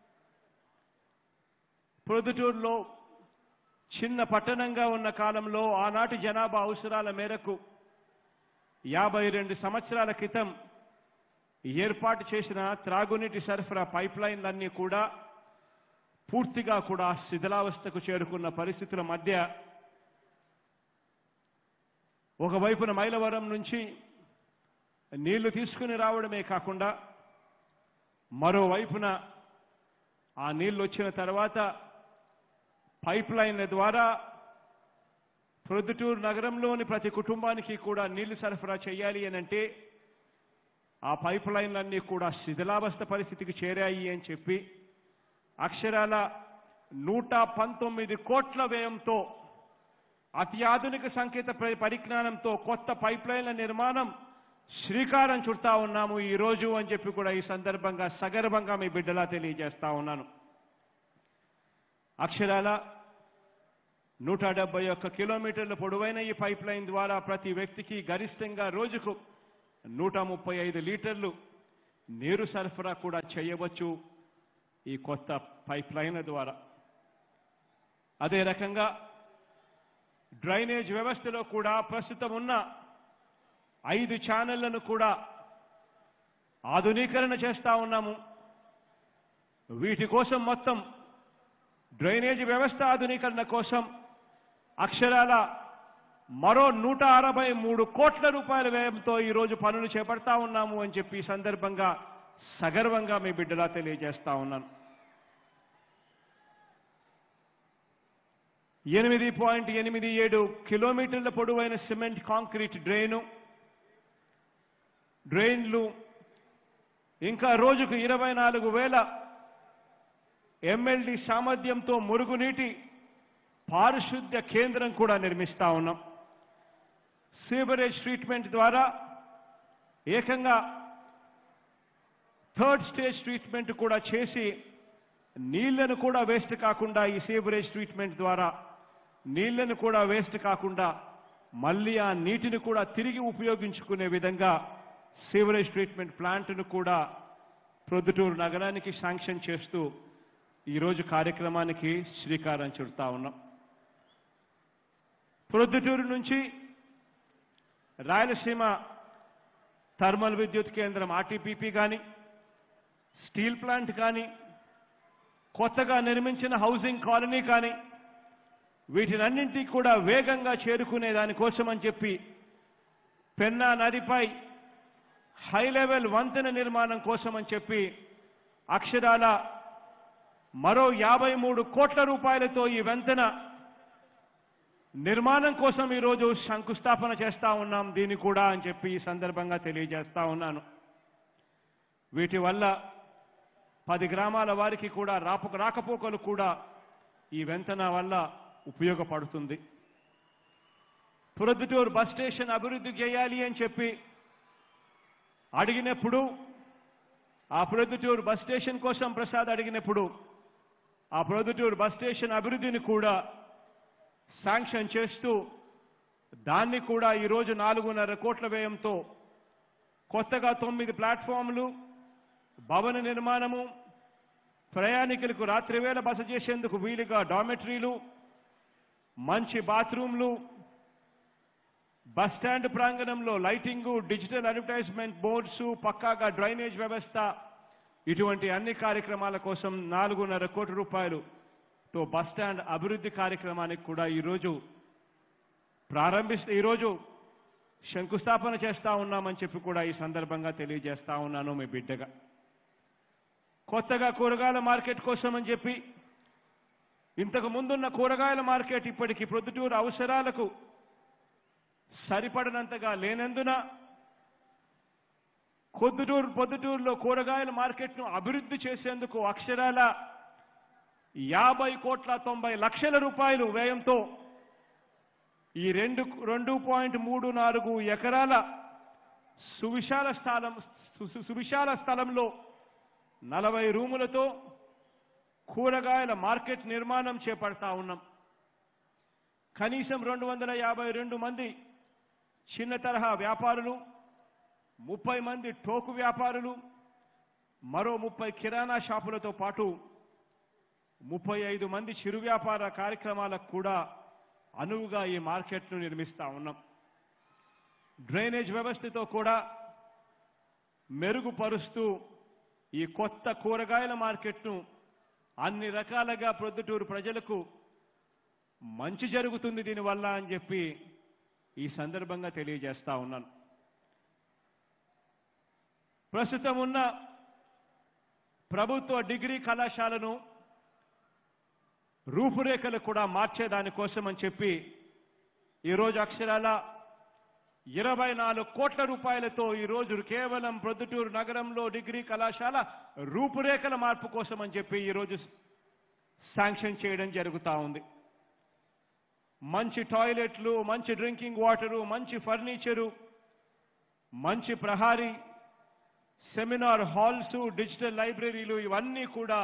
ప్రొద్దుటూరులో చిన్న పట్టణంగా ఉన్న కాలంలో ఆనాటి జనాభా అవసరాల మేరకు యాభై రెండు సంవత్సరాల క్రితం ఏర్పాటు చేసిన త్రాగునీటి సరఫరా పైప్ లైన్లన్నీ కూడా పూర్తిగా కూడా శిథిలావస్థకు చేరుకున్న పరిస్థితుల మధ్య ఒకవైపున మైలవరం నుంచి నీళ్లు తీసుకుని రావడమే కాకుండా మరోవైపున ఆ నీళ్లు వచ్చిన తర్వాత పైప్ లైన్ల ద్వారా ప్రొద్దుటూరు నగరంలోని ప్రతి కుటుంబానికి కూడా నీళ్లు సరఫరా చేయాలి అని అంటే ఆ పైప్ లైన్లన్నీ కూడా శిథిలావస్థ పరిస్థితికి చేరాయి అని చెప్పి అక్షరాల నూట పంతొమ్మిది కోట్ల వ్యయంతో అత్యాధునిక సంకేత పరి- పరిజ్ఞానంతో కొత్త పైప్ లైన్ల నిర్మాణం శ్రీకారం చుడతా ఉన్నాము ఈ రోజు అని చెప్పి కూడా ఈ సందర్భంగా సగర్వంగా మీ బిడ్డలా తెలియజేస్తా ఉన్నాను అక్షరాల నూట డెబ్బై ఒక్క కిలోమీటర్ల పొడవైన ఈ పైప్ లైన్ ద్వారా ప్రతి వ్యక్తికి గరిష్టంగా రోజుకు నూట ముప్పై ఐదు లీటర్లు నీరు సరఫరా కూడా చేయవచ్చు ఈ కొత్త పైప్ లైన్ల ద్వారా అదే రకంగా డ్రైనేజ్ వ్యవస్థలో కూడా ప్రస్తుతం ఉన్న ఐదు ఛానళ్లను కూడా ఆధునీకరణ చేస్తా ఉన్నాము వీటి కోసం మొత్తం డ్రైనేజ్ వ్యవస్థ ఆధునీకరణ కోసం అక్షరాల మరో నూట అరవై మూడు కోట్ల రూపాయల వ్యయంతో ఈరోజు పనులు చేపడతా ఉన్నాము అని చెప్పి ఈ సందర్భంగా సగర్వంగా మీ బిడ్డలా తెలియజేస్తా ఉన్నాను ఎనిమిది పాయింట్ ఎనిమిది ఏడు కిలోమీటర్ల పొడవైన సిమెంట్ కాంక్రీట్ డ్రైను డ్రైన్లు ఇంకా రోజుకు ఇరవై నాలుగు వేల ఎంఎల్డి సామర్థ్యంతో మురుగునీటి పారిశుద్ధ్య కేంద్రం కూడా నిర్మిస్తా ఉన్నాం సీవరేజ్ ట్రీట్మెంట్ ద్వారా ఏకంగా థర్డ్ స్టేజ్ ట్రీట్మెంట్ కూడా చేసి నీళ్లను కూడా వేస్ట్ కాకుండా ఈ సీవరేజ్ ట్రీట్మెంట్ ద్వారా నీళ్లను కూడా వేస్ట్ కాకుండా మళ్ళీ ఆ నీటిని కూడా తిరిగి ఉపయోగించుకునే విధంగా సీవరేజ్ ట్రీట్మెంట్ ప్లాంట్ను కూడా ప్రొద్దుటూరు నగరానికి శాంక్షన్ చేస్తూ ఈరోజు కార్యక్రమానికి శ్రీకారం చుడతా ఉన్నాం ప్రొద్దుటూరు నుంచి రాయలసీమ థర్మల్ విద్యుత్ కేంద్రం ఆర్టీపీపీ కానీ స్టీల్ ప్లాంట్ కానీ కొత్తగా నిర్మించిన హౌసింగ్ కాలనీ కానీ వీటినన్నింటినీ కూడా వేగంగా చేరుకునే దానికోసం అని చెప్పి పెన్నా నదిపై హై లెవెల్ వంతెన నిర్మాణం కోసం అని చెప్పి అక్షరాల మరో యాభై మూడు కోట్ల రూపాయలతో ఈ వంతెన నిర్మాణం కోసం ఈరోజు శంకుస్థాపన చేస్తా ఉన్నాం దీన్ని కూడా అని చెప్పి ఈ సందర్భంగా తెలియజేస్తా ఉన్నాను వీటి వల్ల పది గ్రామాల వారికి కూడా రాప రాకపోకలు కూడా ఈ వెంతన వల్ల ఉపయోగపడుతుంది ప్రొద్దుటూరు బస్ స్టేషన్ అభివృద్ధి చేయాలి అని చెప్పి అడిగినప్పుడు ఆ ప్రొద్దుటూరు బస్ స్టేషన్ కోసం ప్రసాద్ అడిగినప్పుడు ఆ ప్రొద్దుటూరు బస్ స్టేషన్ అభివృద్ధిని కూడా శాంక్షన్ చేస్తూ దాన్ని కూడా ఈరోజు నాలుగున్నర కోట్ల వ్యయంతో కొత్తగా తొమ్మిది ప్లాట్ఫామ్లు భవన నిర్మాణము ప్రయాణికులకు రాత్రివేళ బస చేసేందుకు వీలుగా డామెటరీలు మంచి బాత్రూంలు బస్ స్టాండ్ ప్రాంగణంలో లైటింగు డిజిటల్ అడ్వర్టైజ్మెంట్ బోర్డ్స్ పక్కాగా డ్రైనేజ్ వ్యవస్థ ఇటువంటి అన్ని కార్యక్రమాల కోసం నాలుగున్నర కోట్ల రూపాయలు తో బస్ స్టాండ్ అభివృద్ధి కార్యక్రమానికి కూడా ఈరోజు ప్రారంభిస్తే ఈరోజు శంకుస్థాపన చేస్తా ఉన్నామని చెప్పి కూడా ఈ సందర్భంగా తెలియజేస్తా ఉన్నాను మీ బిడ్డగా కొత్తగా కూరగాయల మార్కెట్ కోసం అని చెప్పి ఇంతకు ముందున్న కూరగాయల మార్కెట్ ఇప్పటికి ప్రొద్దుటూరు అవసరాలకు సరిపడనంతగా లేనందున కొద్దుటూరు పొద్దుటూరులో కూరగాయల మార్కెట్ను అభివృద్ధి చేసేందుకు అక్షరాల యాభై కోట్ల తొంభై లక్షల రూపాయలు వ్యయంతో ఈ రెండు రెండు పాయింట్ మూడు నాలుగు ఎకరాల సువిశాల స్థలం సు- సు- సువిశాల స్థలంలో నలభై రూములతో కూరగాయల మార్కెట్ నిర్మాణం చేపడతా ఉన్నాం కనీసం రెండు వందల యాభై రెండు మంది చిన్న తరహా వ్యాపారులు ముప్పై మంది టోకు వ్యాపారులు మరో ముప్పై కిరాణా షాపులతో పాటు ముప్పై ఐదు మంది చిరు వ్యాపార కార్యక్రమాలకు కూడా అనువుగా ఈ మార్కెట్ను నిర్మిస్తా ఉన్నాం డ్రైనేజ్ వ్యవస్థతో కూడా మెరుగుపరుస్తూ ఈ కొత్త కూరగాయల మార్కెట్ను అన్ని రకాలుగా ప్రొద్దుటూరు ప్రజలకు మంచి జరుగుతుంది దీనివల్ల అని చెప్పి ఈ సందర్భంగా తెలియజేస్తా ఉన్నాను ప్రస్తుతం ఉన్న ప్రభుత్వ డిగ్రీ కళాశాలను రూపురేఖలు కూడా మార్చేదానికోసం అని చెప్పి ఈరోజు అక్షరాల ఇరవై నాలుగు కోట్ల రూపాయలతో ఈరోజు కేవలం ప్రొద్దుటూరు నగరంలో డిగ్రీ కళాశాల రూపురేఖల మార్పు కోసం అని చెప్పి ఈరోజు శాంక్షన్ చేయడం జరుగుతూ ఉంది మంచి టాయిలెట్లు మంచి డ్రింకింగ్ వాటరు మంచి ఫర్నిచరు మంచి ప్రహారీ సెమినార్ హాల్స్ డిజిటల్ లైబ్రరీలు ఇవన్నీ కూడా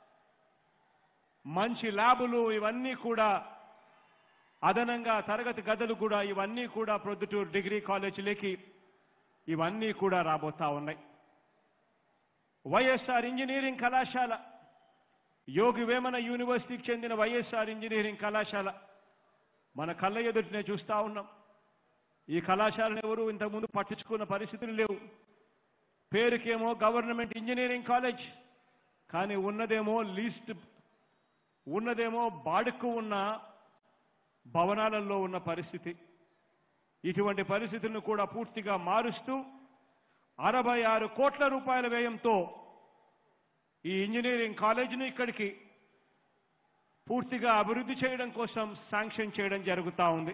మంచి ల్యాబులు ఇవన్నీ కూడా అదనంగా తరగతి గదులు కూడా ఇవన్నీ కూడా ప్రొద్దుటూరు డిగ్రీ కాలేజీలకి ఇవన్నీ కూడా రాబోతా ఉన్నాయి వైఎస్ఆర్ ఇంజనీరింగ్ కళాశాల యోగి వేమన యూనివర్సిటీకి చెందిన వైఎస్ఆర్ ఇంజనీరింగ్ కళాశాల మన కళ్ళ ఎదుటినే చూస్తా ఉన్నాం ఈ కళాశాలను ఎవరు ఇంతకుముందు పట్టించుకున్న పరిస్థితులు లేవు పేరుకేమో గవర్నమెంట్ ఇంజనీరింగ్ కాలేజ్ కానీ ఉన్నదేమో లీస్ట్ ఉన్నదేమో బాడుకు ఉన్న భవనాలలో ఉన్న పరిస్థితి ఇటువంటి పరిస్థితులను కూడా పూర్తిగా మారుస్తూ అరవై ఆరు కోట్ల రూపాయల వ్యయంతో ఈ ఇంజనీరింగ్ కాలేజీని ఇక్కడికి పూర్తిగా అభివృద్ధి చేయడం కోసం శాంక్షన్ చేయడం జరుగుతూ ఉంది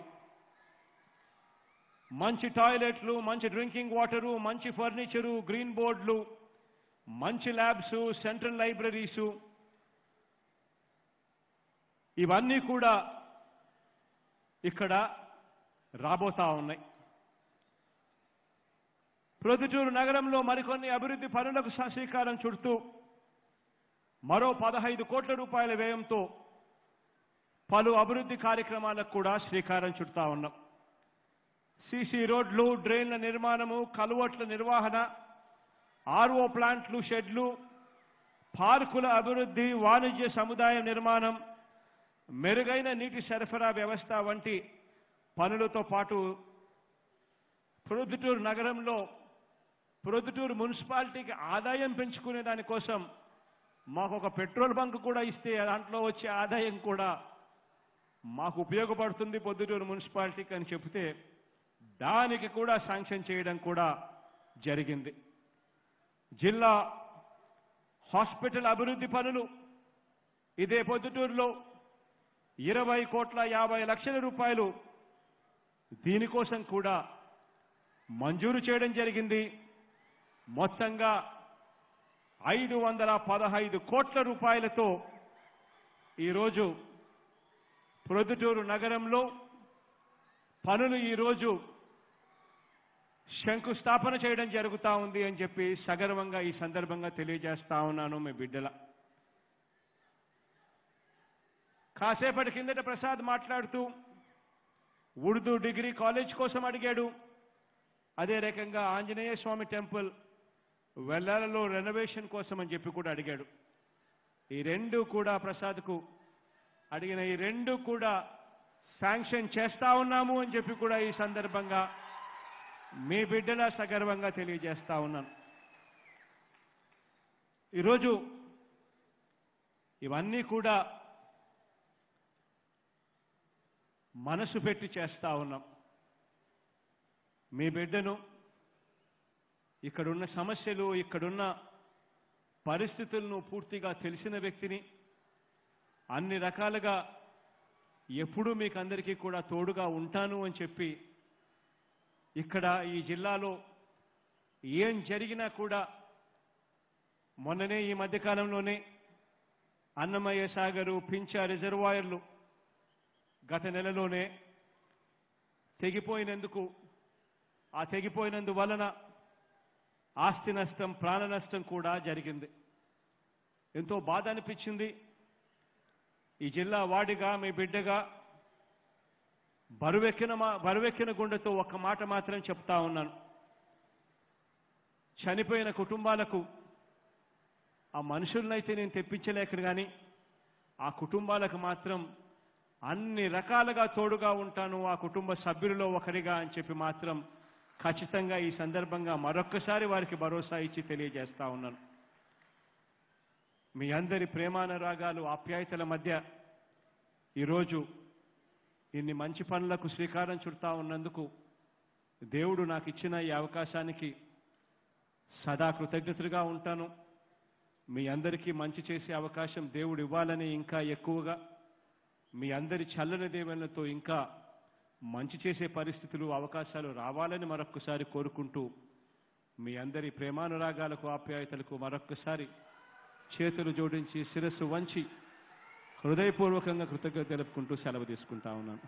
మంచి టాయిలెట్లు మంచి డ్రింకింగ్ వాటరు మంచి ఫర్నిచరు గ్రీన్ బోర్డులు మంచి ల్యాబ్స్ సెంట్రల్ లైబ్రరీసు ఇవన్నీ కూడా ఇక్కడ రాబోతా ఉన్నాయి ప్రొద్దుటూరు నగరంలో మరికొన్ని అభివృద్ధి పనులకు స- శ్రీకారం చుడుతూ మరో పదహైదు కోట్ల రూపాయల వ్యయంతో పలు అభివృద్ధి కార్యక్రమాలకు కూడా శ్రీకారం చుడతా ఉన్నాం సీసీ రోడ్లు డ్రైన్ల నిర్మాణము కలువట్ల నిర్వహణ ఆర్ఓ ప్లాంట్లు షెడ్లు పార్కుల అభివృద్ధి వాణిజ్య సముదాయ నిర్మాణం మెరుగైన నీటి సరఫరా వ్యవస్థ వంటి పనులతో పాటు ప్రొద్దుటూరు నగరంలో ప్రొద్దుటూరు మున్సిపాలిటీకి ఆదాయం పెంచుకునే దానికోసం మాకు ఒక పెట్రోల్ బంక్ కూడా ఇస్తే దాంట్లో వచ్చే ఆదాయం కూడా మాకు ఉపయోగపడుతుంది పొద్దుటూరు మున్సిపాలిటీకి అని చెబితే దానికి కూడా శాంక్షన్ చేయడం కూడా జరిగింది జిల్లా హాస్పిటల్ అభివృద్ధి పనులు ఇదే పొద్దుటూరులో ఇరవై కోట్ల యాభై లక్షల రూపాయలు దీనికోసం కూడా మంజూరు చేయడం జరిగింది మొత్తంగా ఐదు వందల పదహైదు కోట్ల రూపాయలతో ఈరోజు ప్రొద్దుటూరు నగరంలో పనులు ఈరోజు శంకుస్థాపన చేయడం జరుగుతూ ఉంది అని చెప్పి సగర్వంగా ఈ సందర్భంగా తెలియజేస్తా ఉన్నాను మీ బిడ్డల కాసేపటి కిందట ప్రసాద్ మాట్లాడుతూ ఉర్దూ డిగ్రీ కాలేజ్ కోసం అడిగాడు అదే రకంగా ఆంజనేయ స్వామి టెంపుల్ వెల్లాలలో రెనోవేషన్ కోసం అని చెప్పి కూడా అడిగాడు ఈ రెండు కూడా ప్రసాద్కు అడిగిన ఈ రెండు కూడా శాంక్షన్ చేస్తా ఉన్నాము అని చెప్పి కూడా ఈ సందర్భంగా మీ బిడ్డల సగర్వంగా తెలియజేస్తా ఉన్నాను ఈరోజు ఇవన్నీ కూడా మనసు పెట్టి చేస్తా ఉన్నాం మీ బిడ్డను ఇక్కడున్న సమస్యలు ఇక్కడున్న పరిస్థితులను పూర్తిగా తెలిసిన వ్యక్తిని అన్ని రకాలుగా ఎప్పుడూ మీకు అందరికీ కూడా తోడుగా ఉంటాను అని చెప్పి ఇక్కడ ఈ జిల్లాలో ఏం జరిగినా కూడా మొన్ననే ఈ మధ్యకాలంలోనే అన్నమయ్య సాగరు పించా రిజర్వాయర్లు గత నెలలోనే తెగిపోయినందుకు ఆ తెగిపోయినందువలన ఆస్తి నష్టం ప్రాణ నష్టం కూడా జరిగింది ఎంతో బాధ అనిపించింది ఈ జిల్లా వాడిగా మీ బిడ్డగా బరువెక్కిన మా బరువెక్కిన గుండెతో ఒక్క మాట మాత్రం చెప్తా ఉన్నాను చనిపోయిన కుటుంబాలకు ఆ మనుషులనైతే నేను తెప్పించలేక కానీ ఆ కుటుంబాలకు మాత్రం అన్ని రకాలుగా తోడుగా ఉంటాను ఆ కుటుంబ సభ్యులలో ఒకరిగా అని చెప్పి మాత్రం ఖచ్చితంగా ఈ సందర్భంగా మరొక్కసారి వారికి భరోసా ఇచ్చి తెలియజేస్తా ఉన్నాను మీ అందరి ప్రేమానురాగాలు ఆప్యాయతల మధ్య ఈరోజు ఇన్ని మంచి పనులకు శ్రీకారం చుడతా ఉన్నందుకు దేవుడు నాకు ఇచ్చిన ఈ అవకాశానికి సదా కృతజ్ఞతలుగా ఉంటాను మీ అందరికీ మంచి చేసే అవకాశం దేవుడు ఇవ్వాలని ఇంకా ఎక్కువగా మీ అందరి చల్లని దేవులతో ఇంకా మంచి చేసే పరిస్థితులు అవకాశాలు రావాలని మరొక్కసారి కోరుకుంటూ మీ అందరి ప్రేమానురాగాలకు ఆప్యాయతలకు మరొక్కసారి చేతులు జోడించి శిరస్సు వంచి హృదయపూర్వకంగా కృతజ్ఞత తెలుపుకుంటూ సెలవు తీసుకుంటా ఉన్నాను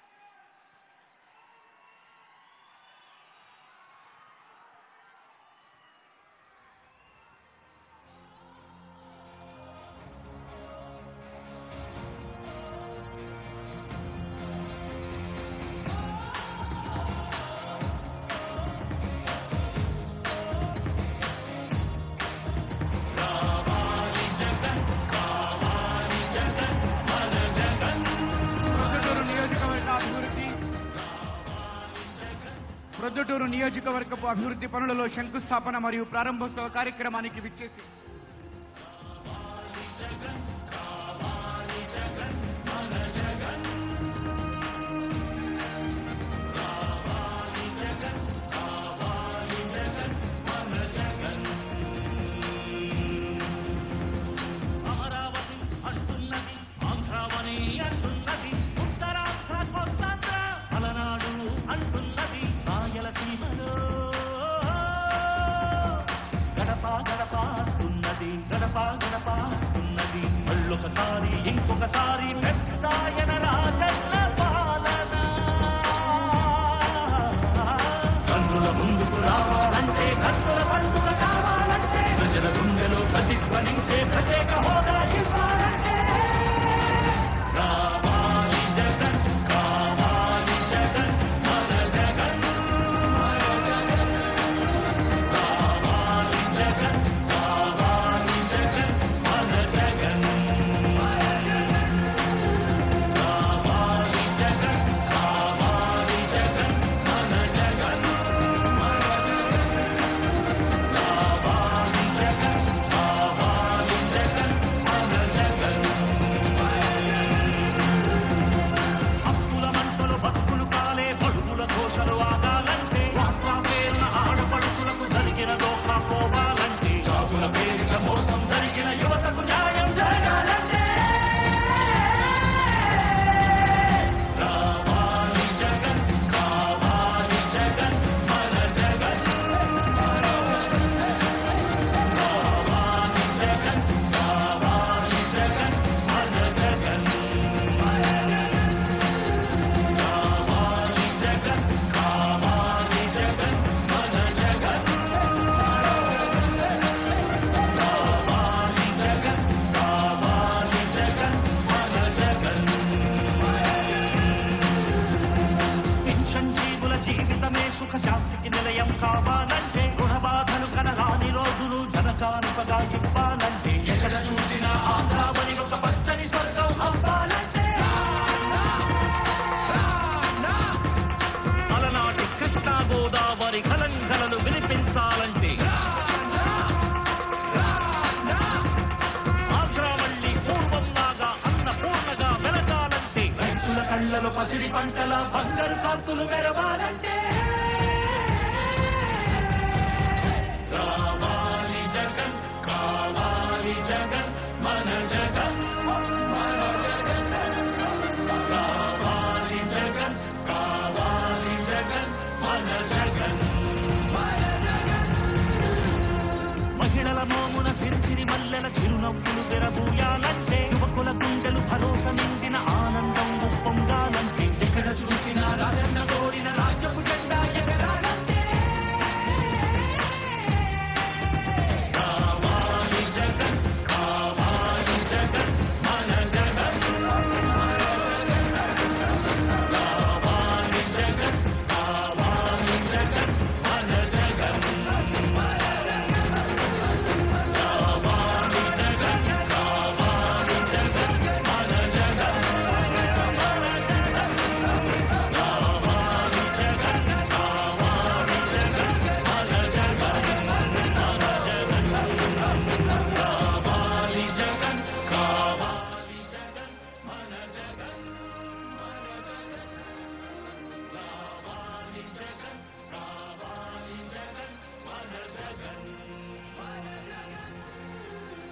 ప్రొద్దుటూరు నియోజకవర్గ అభివృద్ధి ప్రొద్దుటూరు నియోజకవర్గపు అభివృద్ధి పనులలో శంకుస్థాపన మరియు ప్రారంభోత్సవ కార్యక్రమానికి విచ్చేసి అమరావతి అంటున్నది ఆంధ్రావని అంటున్నది ఉత్తరాంధ్ర కొత్తాంధ్ర పలనాడు అంటున్నది రాయలసీమలో గడప గడప పసిడి పంటల బంగారు కాంతులు మెరవాలంటే కావాలి జగన్ కావాలి జగన్ మన జగన్ మన జగన్ కావాలి జగన్ కావాలి జగన్ మన జగన్ మన జగన్ మహిళల మోమున సిరిసిరి మల్లెల చిరునవ్వులు తెరబూయాలంటే యువకుల గుండెలు భరోసా నిండిన ఆనందం ఉప్పొంగాలంటే ఎక్కడ చూసినా రాజన్న కోరిన రాజ్యపు జెండా ఎగరాలంటే కావాలి జగన్ కావాలి జగన్ మన జగన్ కావాలి జగన్ కావాలి జగన్ మన జగన్ కావాలి జగన్ కావాలి జగన్ మన జగన్ కావాలి జగన్ కావాలి జగన్ మన జగన్ మన జగన్ కావాలి జగన్ కావాలి జగన్ మన జగన్ మన జగన్ కావాలి జగన్ కావాలి జగన్ మన జగన్ మన జగన్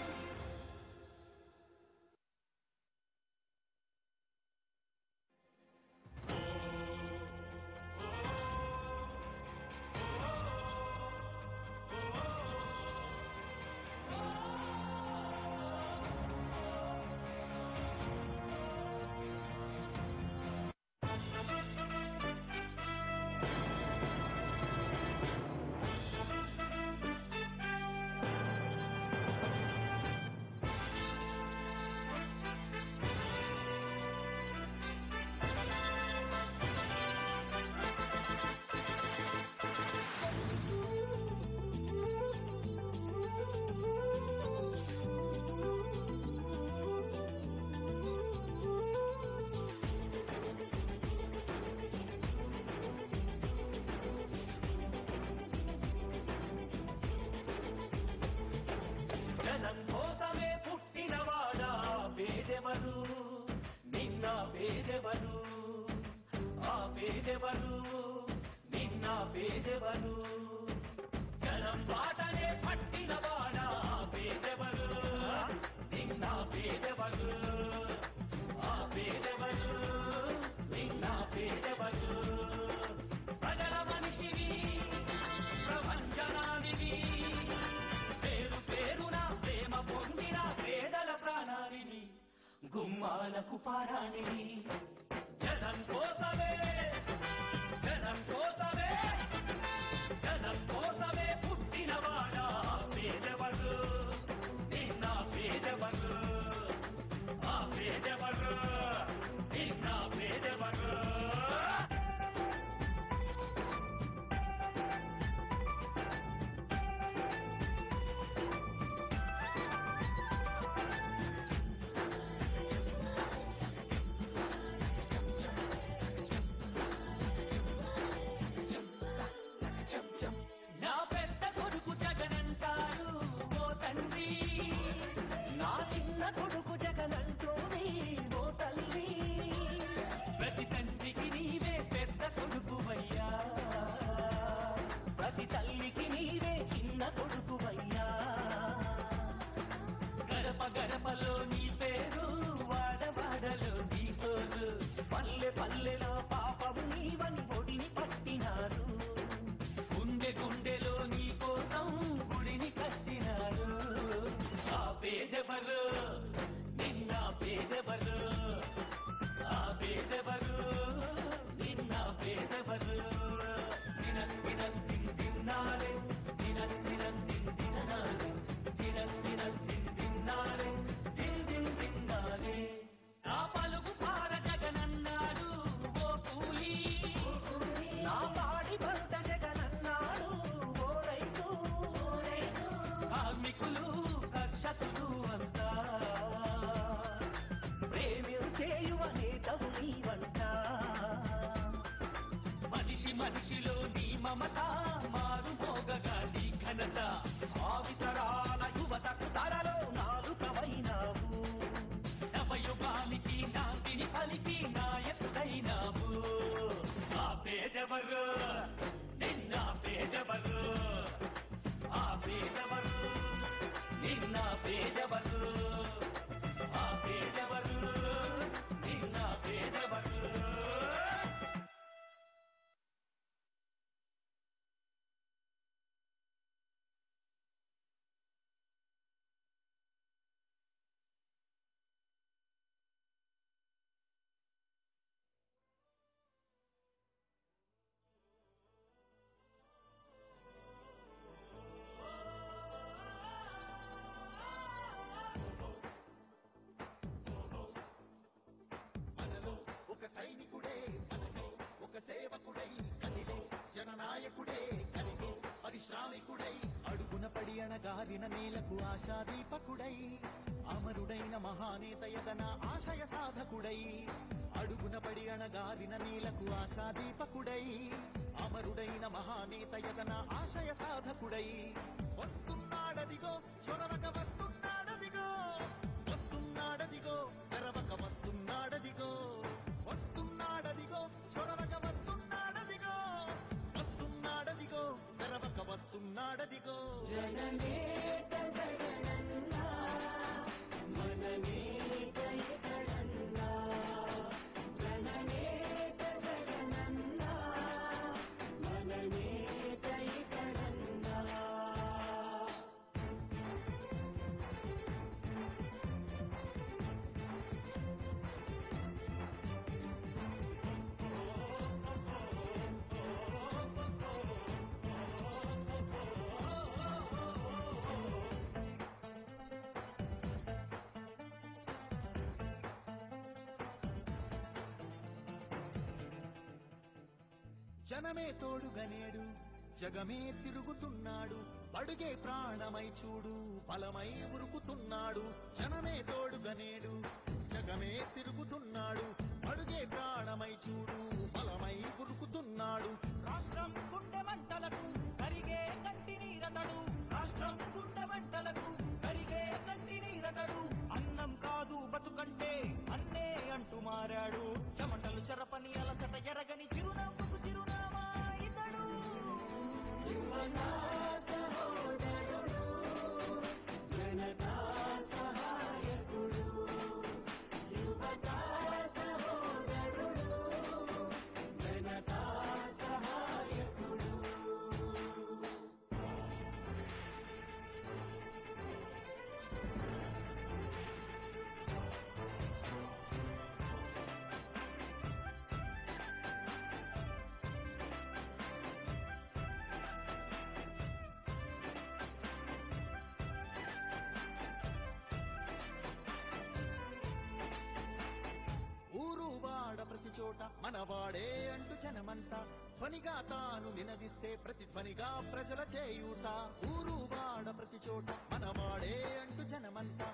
జనం కోసమే పుట్టినవాడా పేదెవరు నిన్న పేదెవరు ఆ పేదెవరు నిన్న పేదెవరు జనం బాటనే పట్టినవాడా పేదెవరు నిన్న పేదెవరు ఆ పేదెవరు నిన్న పేదెవరు ప్రజల మనిషివి ప్రపంచనానివి పేరు పేరున ప్రేమ పొందిన పేదల ప్రాణానివి గుమ్మాలకు పారాణివి జనం కోసమే జనం కోసమే జనం కోసమే పుట్టినవాడా పేదవరు నిన్న పేదవరు ఆ పేదవరు నిన్న పేదవరు నా పెద్ద కొడుకు జగనంటారు ఓ తండ్రి నా చిన్న కొడుకు జగనంటోని ఓ తల్లి ప్రతి తండ్రికి నీవే పెద్ద కొడుకువయ్యా ప్రతి తల్లికి నీవే చిన్న కొడుకువయ్యా గడప గడపలో నీ పేరు వాడవాడలో నీ తోడు పల్లె పల్లెలో పాపము నీవని ఒడిని పట్టినారు గుండె గుండెలో నీ కోసం గుడిని కట్టినారు ఆ పేదెవరు అణగారిన నేలకు ఆశాదీపకుడై అమరుడైన మహానేత యదన ఆశయ సాధకుడై అడుగున పడి అణగారిన నేలకు ఆశాదీపకుడై అమరుడైన మహానేత యదన ఆశయ సాధకుడై వస్తున్నాడదిగో చొరవక వస్తున్నాడదిగో వస్తున్నాడదిగో తెరవక వస్తున్నాడదిగో వస్తున్నాడదిగో చొరవక వస్తున్నాడదిగో వస్తున్నాడదిగో తెరవక వస్తున్నాడదిగో జనమే తోడుగనేడు జగమే తిరుగుతున్నాడు అడుగే ప్రాణమై చూడు ఫలమై ఉరుకుతున్నాడు జనమే తోడుగనేడు జగమే తిరుగుతున్నాడు అడుగే ప్రాణమై చూడు ఫలమై ఉరుకుతున్నాడు రాష్ట్రం గుండె మంటలకు కరిగే కంటి నీరతడు రాష్ట్రం గుండె మంటలకు కరిగే కంటి నీరతడు అన్నం కాదు బతుకంటే అన్నే అంటూ మారాడు చెమటలు చెరపని అలసట ఎరగని చిరునవ్వుకు చిరునామా ఇతడు ఊరు వాడ ప్రతి చోట మనవాడే అంటూ జనమంతా ధ్వనిగా తాను నినదిస్తే ప్రతిధ్వనిగా ప్రజల చేయూత ఊరు వాడ ప్రతి చోట మనవాడే అంటూ జనమంతా